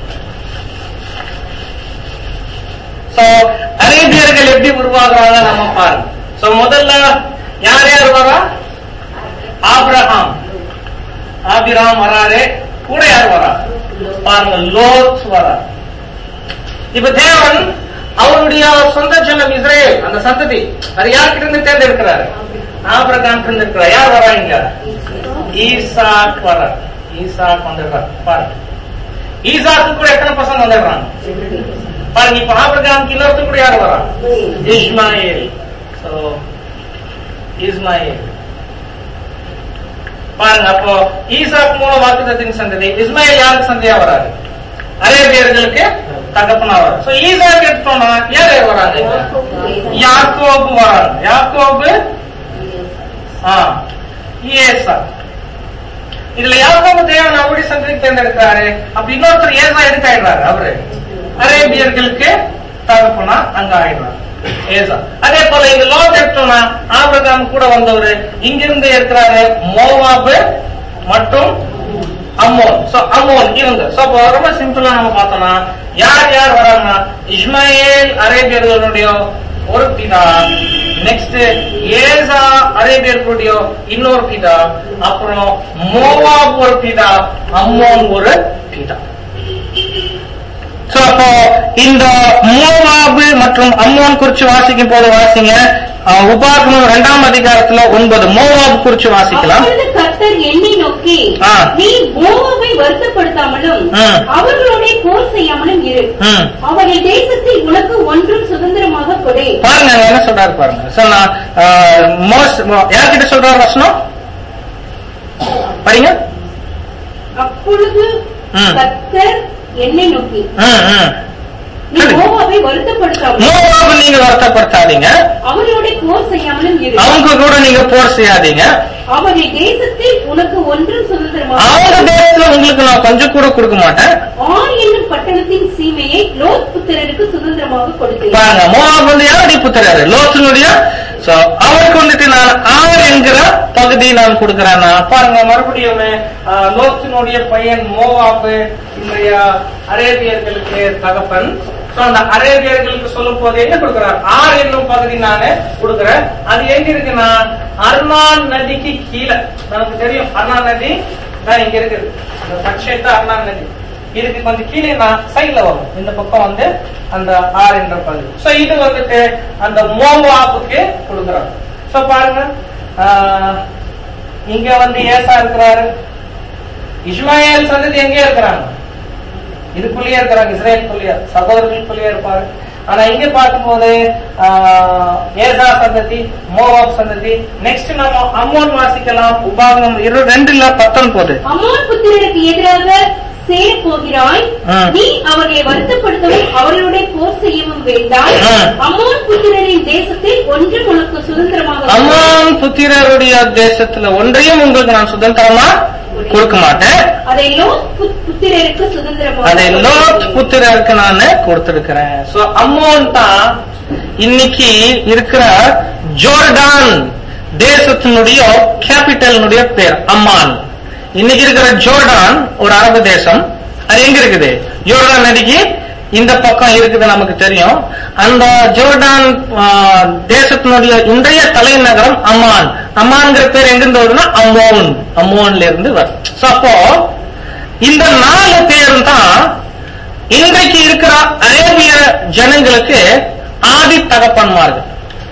சோ அரேபியர்கள் எப்படி உருவாகுறாங்க நம்ம பாருங்க சோ முதல்ல யார் யார் வரா ஆபிரகாம் ஆபிராம் வராரு கூட யார் வரா பாருங்க லோத் வரா இப்ப தேவன் அவருடைய சொந்த ஜனம் இஸ்ரேல் அந்த சந்ததி அது யார்கிட்ட இருந்து தேர்ந்தெடுக்கிறாரு ஆபிரகாம் தேர்ந்தெடுக்கிறார் யார் வராங்க ஈசாக் வரார் ஈசாக் வந்துடுறார் பாருங்க ஈசாக்கு கூட எத்தனை பசங்க வந்துடுறாங்க பாருங்க இப்ப ஆபிரகாமுக்கு இன்னொருத்தர் கூட யார் வரா இஸ்மாயில் So, இஸ்மாயில் பாருங்க அப்போ ஈசாக் மூலம் வாக்குத்தத்தின் சந்ததி இஸ்மாயில் யாருக்கு சந்தையா வராது அரேபியர்களுக்கு தகப்பனா வரும் சோ ஈசாக் எடுத்தோம்னா யார் யார் வராங்க இங்க? யாக்கோபு வராங்க யாக்கோபு ஆ ஏசா இதுல யாக்கோபு தேவன் அவருடைய சந்ததிக்கு தேர்ந்தெடுக்கிறாரு அப்ப இன்னொருத்தர் ஏசா எடுக்காயிடுறாரு அவரு அரேபியர்களுக்கு தகப்பனா அங்க ஆயிடுறாரு ஏசா அதே போல இங்க லோத் எடுத்தோம்னா ஆபிரகாம் கூட வந்தவர் இங்கிருந்து இருக்கிறாரு மோவாபு மற்றும் அம்மோன் சோ அம்மோன் இவங்க சோ அப்போ ரொம்ப சிம்பிளா நம்ம பார்த்தோம்னா யார் யார் வராங்கன்னா இஸ்மாயில் அரேபியர்களுடைய ஒரு பிதா நெக்ஸ்ட் ஏசா அரேபியர்களுடைய இன்னொரு பிதா அப்புறம் மோவாப் ஒரு பிதா அம்மோன் ஒரு பிதா சோ சோ அப்போ இந்த மோவாபு மற்றும் அம்மோன் குறிச்சு வாசிக்கும் போது வாசிங்க அஹ், உபாகமம் இரண்டாம் அதிகாரத்துல ஒன்பது மோவாபு குறிச்சு வாசிக்கலாம் அப்பொழுது கர்த்தர் என்னை நோக்கி ஆ. நீ மோவாவை வருத்தப்படுத்தாமலும் ம். அவர்களோட போர் செய்யாமலும் இரு ம். அவர்கள் தேசத்தில் உனக்கு ஒன்றும் சுதந்திரமாக கொடு பாருங்க அங்க என்ன சொல்றாரு பாருங்க சோ நான் அஹ், மோஸ் மோ- யார்கிட்ட சொல்றாரு வசனம் படிங்க அப்பொழுது ம். கர்த்தர் என்னை நோக்கி ம், ம். நீ சரி. மோவாவை வருத்தப்படுத்தாமலும் மோவாபு நீங்க வருத்தப்படுத்தாதீங்க அவர்களோட போர் செய்யாமலும் இரு அவங்க கூட நீங்க போர் செய்யாதீங்க அவர்கள் தேசத்தில் உனக்கு ஒன்றும் சுதந்திரமாக அவங்க தேசத்துல உங்களுக்கு நான் கொஞ்சம் கூட கொடுக்க மாட்டேன் ஆர் என்னும் பட்டணத்தின் சீமையை லோத் புத்திரருக்கு சுதந்திரமாக கொடுத்தேன் பாருங்க மோவாப் வந்து யாருடைய புத்திரரு லோத்தினுடைய சோ அவருக்கு வந்துட்டு நான் ஆர் என்கிற பகுதி நான் கொடுக்கிறேன்னா பாருங்க மறுபடியும் ஆஹ், லோத்தினுடைய பையன் மோவாப்பு இன்றைய அரேபியர்களுக்கு தகப்பன் சோ அந்த அரேபியர்களுக்கு சொல்லும் போது என்ன கொடுக்கிறார் ஆர் என்னும் பகுதி நானு கொடுக்கிறேன் அது எங்க இருக்குன்னா அர்னான் நதிக்கு கீழே நமக்கு தெரியும் அர்னான் நதி தான் இங்க இருக்குது இந்த பட்சத்தை அர்னான் நதி இதுக்கு கொஞ்சம் கீழே நான் சைட்ல வரும் இந்த பக்கம் வந்து அந்த ஆர் என்ற பகுதி சோ இது வந்துட்டு அந்த மோவாப்புக்கு கொடுக்குறாங்க சோ பாருங்க ஆஹ், இங்க வந்து ஏசா இருக்கிறாரு இஸ்மாயில் சந்ததி எங்கே இருக்கிறாங்க இதுக்குள்ளேயே இருக்கிறாங்க இஸ்ரேலுக்குள்ளேயே சகோதரர்களுக்குள்ளேயே இருப்பாரு ஆனா இங்க பார்க்கும்போது ஆஹ், ஏசா சந்ததி மோவாப் சந்ததி நெக்ஸ்ட் நம்ம அம்மோன் வாசிக்கலாம் உபாகமம் இரு ரெண்டுல பத்தொன்பது அம்மோன் புத்திரருக்கு எதிராக சேர போகிறாய் ம். நீ அவர்களை வருத்தப்படுத்தவும் அவர்களுடைய போர் செய்யவும் வேண்டாம் ம். அம்மோன் புத்திரரின் தேசத்தில் ஒன்றும் உனக்கு சுதந்திரமாக அம்மான் புத்திரருடைய தேசத்துல ஒன்றையும் உங்களுக்கு நான் சுதந்திரமா கொடுக்க மாட்டேன் அதை லோத் புத்- புத்திரருக்கு சுதந்திரமாக அதை லோத் புத்திரருக்கு நான் கொடுத்திருக்கிறேன் சோ அம்மோன் தான் இன்னைக்கு இருக்கிற ஜோர்டான் தேசத்தினுடைய கேபிட்டலினுடைய பேர் அம்மான் இன்னைக்கு இருக்கிற ஜோர்டான் ஒரு அரபு தேசம் அது எங்க இருக்குது ஜோர்டான் நதிக்கு இந்த பக்கம் இருக்குது நமக்கு தெரியும் அந்த ஜோர்டான் ஆ, தேசத்தினுடைய இன்றைய தலைநகரம் அம்மான் அம்மான்ங்கிற பேர் எங்கிருந்து வருதுன்னா அம்மோன் அம்மோன்ல இருந்து வரும் So, அப்போ இந்த நாலு பேரும் தான் இன்றைக்கு இருக்கிற அரேபிய ஜனங்களுக்கு ஆதி தகப்பன்மார்கள்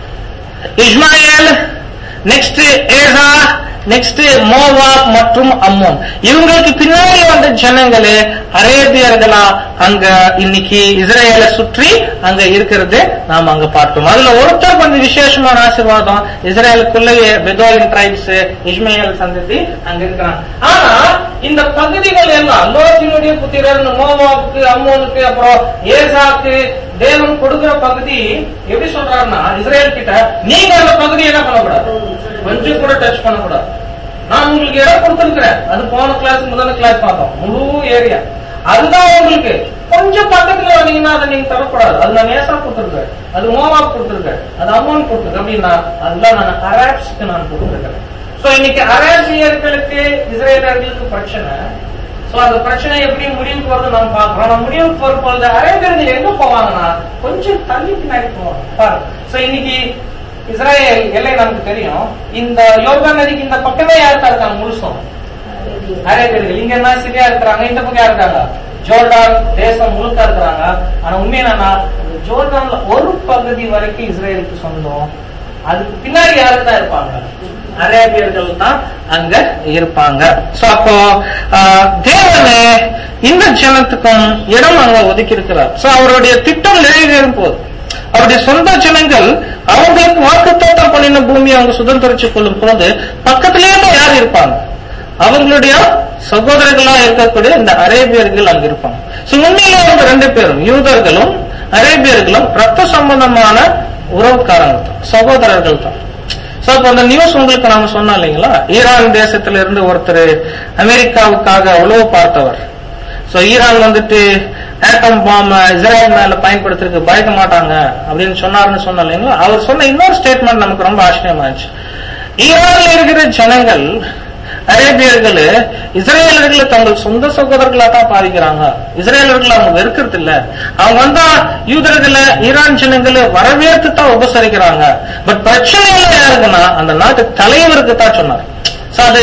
இஸ்மாயில் நெக்ஸ்ட் ஏசா நெக்ஸ்ட் மோவாப் மற்றும் அம்மோன் இவங்களுக்கு பின்னாடி வந்த ஜனங்களே அரேபியர்களா அங்க இன்னைக்கு இஸ்ரேலை சுற்றி அங்க இருக்கிறது நாம அங்க பார்த்தோம் அதுல ஒருத்தர் கொஞ்சம் விசேஷமான ஆசீர்வாதம் இஸ்ரேலுக்குள்ளேயே பெதோயின் டிரைப்ஸ் இஸ்மாயில் சந்ததி அங்க இருக்கிறாங்க ஆனா இந்த பகுதிகள் எல்லாம் லோத்தினுடைய புத்திரர் மோவாவுக்கு அம்மோனுக்கு அப்புறம் ஏசாக்கு தேவன் கொடுக்கிற பகுதி எப்படி சொல்றாருன்னா இஸ்ரேல் கிட்ட நீங்க அந்த பகுதி என்ன பண்ணக்கூடாது கொஞ்சம் கூட டச் பண்ணக்கூடாது நான் உங்களுக்கு இடம் கொடுத்திருக்கிறேன் அது போன கிளாஸ் முதல்ல கிளாஸ் பார்த்தோம் முழு ஏரியா அதுதான் உங்களுக்கு கொஞ்சம் பக்கத்துல வந்தீங்கன்னா அதை நீங்க தரக்கூடாது அது நான் நேசா கொடுத்திருக்கேன் அது மோவா கொடுத்திருக்கேன் அது அம்மன் கொடுத்திருக்கேன் அப்படின்னா அதெல்லாம் நான் அராப்ஸ்க்கு நான் கொடுத்திருக்கிறேன் சோ இன்னைக்கு அரேபியர்களுக்கு இஸ்ரேலர்களுக்கு பிரச்சனை சோ அந்த பிரச்சனை எப்படி முடிவுக்கு வருது நம்ம பாக்குறோம் நம்ம முடிவுக்கு வரும் பொழுது அரேபியர்கள் எங்க போவாங்கன்னா கொஞ்சம் தள்ளி பின்னாடி போவாங்க பாருங்க சோ இன்னைக்கு இஸ்ரேல் எல்லை நமக்கு தெரியும் இந்த யோகா நதிக்கு இந்த பக்கமே யாருக்கா இருக்காங்க முழுசும் அரேபியர்கள் இங்க என்ன சிரியா இருக்கிறாங்க இந்த பக்கம் யார் இருக்காங்க ஜோர்டான் தேசம் முழுக்க இருக்கிறாங்க ஆனா உண்மை என்னன்னா இந்த ஜோர்டான்ல ஒரு பகுதி வரைக்கும் இஸ்ரேலுக்கு சொந்தம் அதுக்கு பின்னாடி யாருக்கு தான் இருப்பாங்க அரேபியர்கள் தான் அங்க இருப்பாங்க சோ அப்போ ஆஹ், தேவனே இந்த ஜனத்துக்கும் இடம் அங்க ஒதுக்கி இருக்கிறார் சோ அவருடைய திட்டம் நிறைவேறும் போது அவருடைய சொந்த ஜனங்கள் அவங்களுக்கு வாக்குத்தத்தம் பண்ணின பூமியை அவங்க சுதந்திரிச்சு கொள்ளும் போது பக்கத்திலேயே தான் யார் இருப்பாங்க அவங்களுடைய சகோதரர்களா இருக்கக்கூடிய இந்த அரேபியர்கள் அங்க இருப்பாங்க சோ உண்மையிலே அவங்க ரெண்டு பேரும் யூதர்களும் அரேபியர்களும் ரத்த சம்பந்தமான உறவுக்காரங்க தான் சகோதரர்கள் தான் சோ அப்ப அந்த நியூஸ் உங்களுக்கு நாம சொன்னோம் இல்லைங்களா ஈரான் தேசத்துல இருந்து ஒருத்தர் அமெரிக்காவுக்காக உளவு பார்த்தவர் சோ ஈரான் வந்துட்டு ஆட்டம் பாம் இஸ்ரேல் மேல பயன்படுத்துறதுக்கு பயக்க மாட்டாங்க அப்படின்னு சொன்னாருன்னு சொன்னோம் இல்லைங்களா அவர் சொன்ன இன்னொரு ஸ்டேட்மெண்ட் நமக்கு ரொம்ப ஆச்சரியமா இருந்துச்சு ஈரான்ல இருக்கிற ஜனங்கள் அரேபியர்கள் இஸ்ரேலர்களை தங்கள் சொந்த சகோதரர்களா தான் பாதிக்கிறாங்க இஸ்ரேலர்களை அவங்க வெறுக்கிறது இல்ல அவங்க வந்தா யூதர்களை ஈரான் ஜனங்களை வரவேற்று தான் உபசரிக்கிறாங்க பட் பிரச்சனை எல்லாம் யாருக்குன்னா அந்த நாட்டு தலைவருக்கு தான் சொன்னார் So அது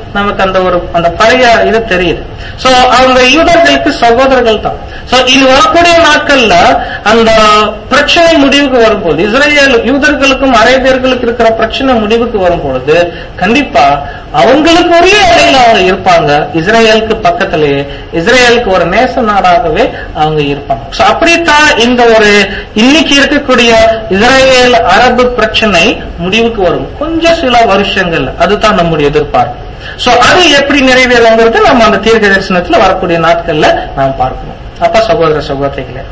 நமக்கு அந்த ஒரு அந்த பழைய இது தெரியுது சோ அவங்க யூதர்களுக்கு சகோதரர்கள் தான் சோ இது வரக்கூடிய நாட்கள்ல அந்த பிரச்சனை முடிவுக்கு வரும்போது இஸ்ரேல் யூதர்களுக்கும் அரேபியர்களுக்கு இருக்கிற பிரச்சனை முடிவுக்கு வரும்பொழுது கண்டிப்பா அவங்களுக்கு உரிய இடையில அவங்க இருப்பாங்க இஸ்ரேலுக்கு பக்கத்திலேயே இஸ்ரேலுக்கு ஒரு நேச நாடாகவே அவங்க இருப்பாங்க சோ அப்படித்தான் இந்த ஒரு இன்னைக்கு இருக்கக்கூடிய இஸ்ரேல் அரபு பிரச்சனை முடிவுக்கு வரும் கொஞ்சம் சில வருஷங்கள் அதுதான் நம்முடைய எதிர்பார்ப்பு சோ அது எப்படி நிறைவேறுங்கிறது நம்ம அந்த தீர்க்க தரிசனத்துல வரக்கூடிய நாட்கள்ல நாம் பார்க்கணும் அப்ப சகோதர சகோதரிகளே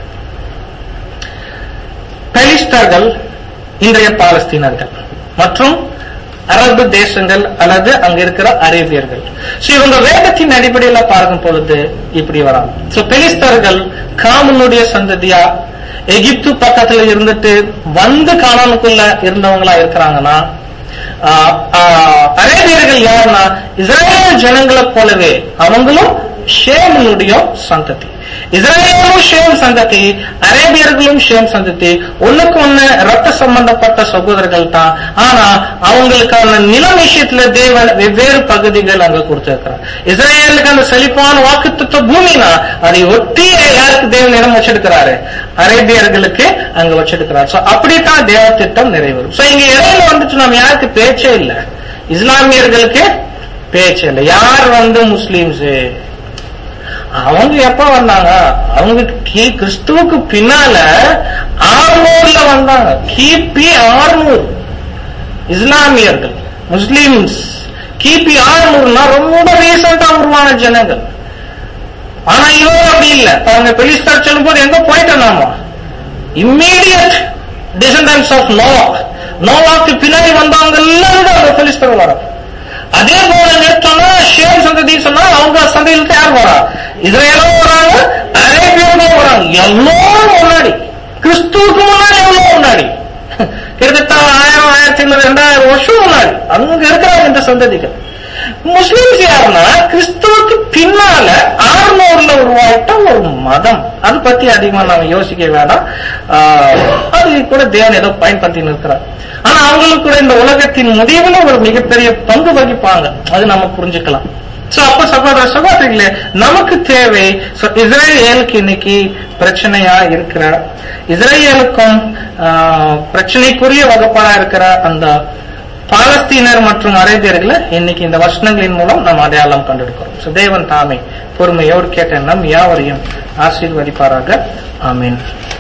பெலிஸ்தர்கள் இன்றைய பாலஸ்தீனர்கள் மற்றும் அரபு தேசங்கள் அல்லது அங்க இருக்கிற அரேபியர்கள் சோ இவங்க வேதத்தின் அடிப்படையில பார்க்கும் பொழுது இப்படி வராங்க சோ பெலிஸ்தர்கள் காமனுடைய சந்ததியா எகிப்து பக்கத்துல இருந்துட்டு வந்து காணானுக்குள்ள இருந்தவங்களா இருக்கிறாங்கன்னா ஆஹ், ஆஹ், அரேபியர்கள் யாருன்னா இஸ்ரேல் ஜனங்களை போலவே அவங்களும் ஷேமனுடைய சந்ததி இஸ்ரேலும் ஷேம் சந்ததி அரேபியர்களும் ஷேம் சந்ததி ஒண்ணுக்கு ஒண்ணு ரத்த சம்பந்தப்பட்ட சகோதரர்கள் தான் ஆனா அவங்களுக்கான நிலம் விஷயத்துல தேவன் வெவ்வேறு பகுதிகள் அங்க கொடுத்திருக்கிறார் இஸ்ரேலுக்கு அந்த செழிப்பான வாக்குத்தத்த பூமினா அதை ஒட்டி யாருக்கு தேவன் இடம் வச்சிருக்கிறாரு அரேபியர்களுக்கு அங்க வச்சிருக்கிறார் சோ அப்படித்தான் தேவ திட்டம் நிறைவேறும் சோ இங்க இடையில வந்துட்டு நம்ம யாருக்கு பேச்சே இல்ல இஸ்லாமியர்களுக்கு பேச்சே இல்லை யார் வந்து முஸ்லீம்ஸ் அவங்க எப்ப வந்தாங்க அவங்க கி கிறிஸ்துவுக்கு பின்னால ஆறுநூறுல வந்தாங்க கிபி ஆறுநூறு இஸ்லாமியர்கள் முஸ்லிம்ஸ் கிபி ஆறுநூறுனா ரொம்ப ரீசெண்டா உருவான ஜனங்கள் ஆனா இவங்க அப்படி இல்ல அவங்க பெலிஸ்தர் சொல்லும் போது எங்க போயிட்டோம் நாம இம்மீடியட் டிசண்டன்ஸ் ஆஃப் நோவா நோவாக்கு பின்னாடி வந்தவங்க எல்லாரும் அவங்க பெலிஸ்தர் வர அதே போல நிறுத்தம்னா ஷேம் சந்ததி சொன்னா அவங்க சந்தையிலுக்கு யார் வரா இஸ்ரேலும் வராங்க அரேபியர்களும் வராங்க எல்லோரும் முன்னாடி கிறிஸ்துவுக்கு முன்னாடி எவ்வளவு முன்னாடி கிட்டத்தட்ட ஆயிரம் ஆயிரத்தி ஐநூறு ரெண்டாயிரம் வருஷம் முன்னாடி அங்க இருக்கிறாங்க இந்த சந்ததிகள் முஸ்லிம்ஸ் யாருன்னா கிறிஸ்துவுக்கு பின்னால ஆறுநூறுல உருவாயிட்ட ஒரு மதம் அது பத்தி அதிகமா நாம யோசிக்க வேண்டாம் ஆஹ், அது கூட தேவன் ஏதோ பயன்படுத்தி இருக்கிறார் ஆனா அவங்களுக்கு கூட இந்த உலகத்தின் முடிவுல ஒரு மிகப்பெரிய பங்கு வகிப்பாங்க அது நம்ம புரிஞ்சுக்கலாம் சோ அப்ப சகோதர சகோதரிகளே நமக்கு தேவை so இஸ்ரேலுக்கு இன்னைக்கு பிரச்சனையா இருக்கிற இஸ்ரேலுக்கும் ஆஹ், பிரச்சனைக்குரிய வகுப்பாடா இருக்கிற அந்த பாலஸ்தீனர் மற்றும் அரேபியர்களை இன்னைக்கு இந்த வசனங்களின் மூலம் நாம் அடையாளம் கண்டெடுக்கிறோம் So, தேவன் தாமே பொறுமையோடு கேட்ட நம் யாவரையும் ஆசீர்வதிப்பாராக ஆமீன்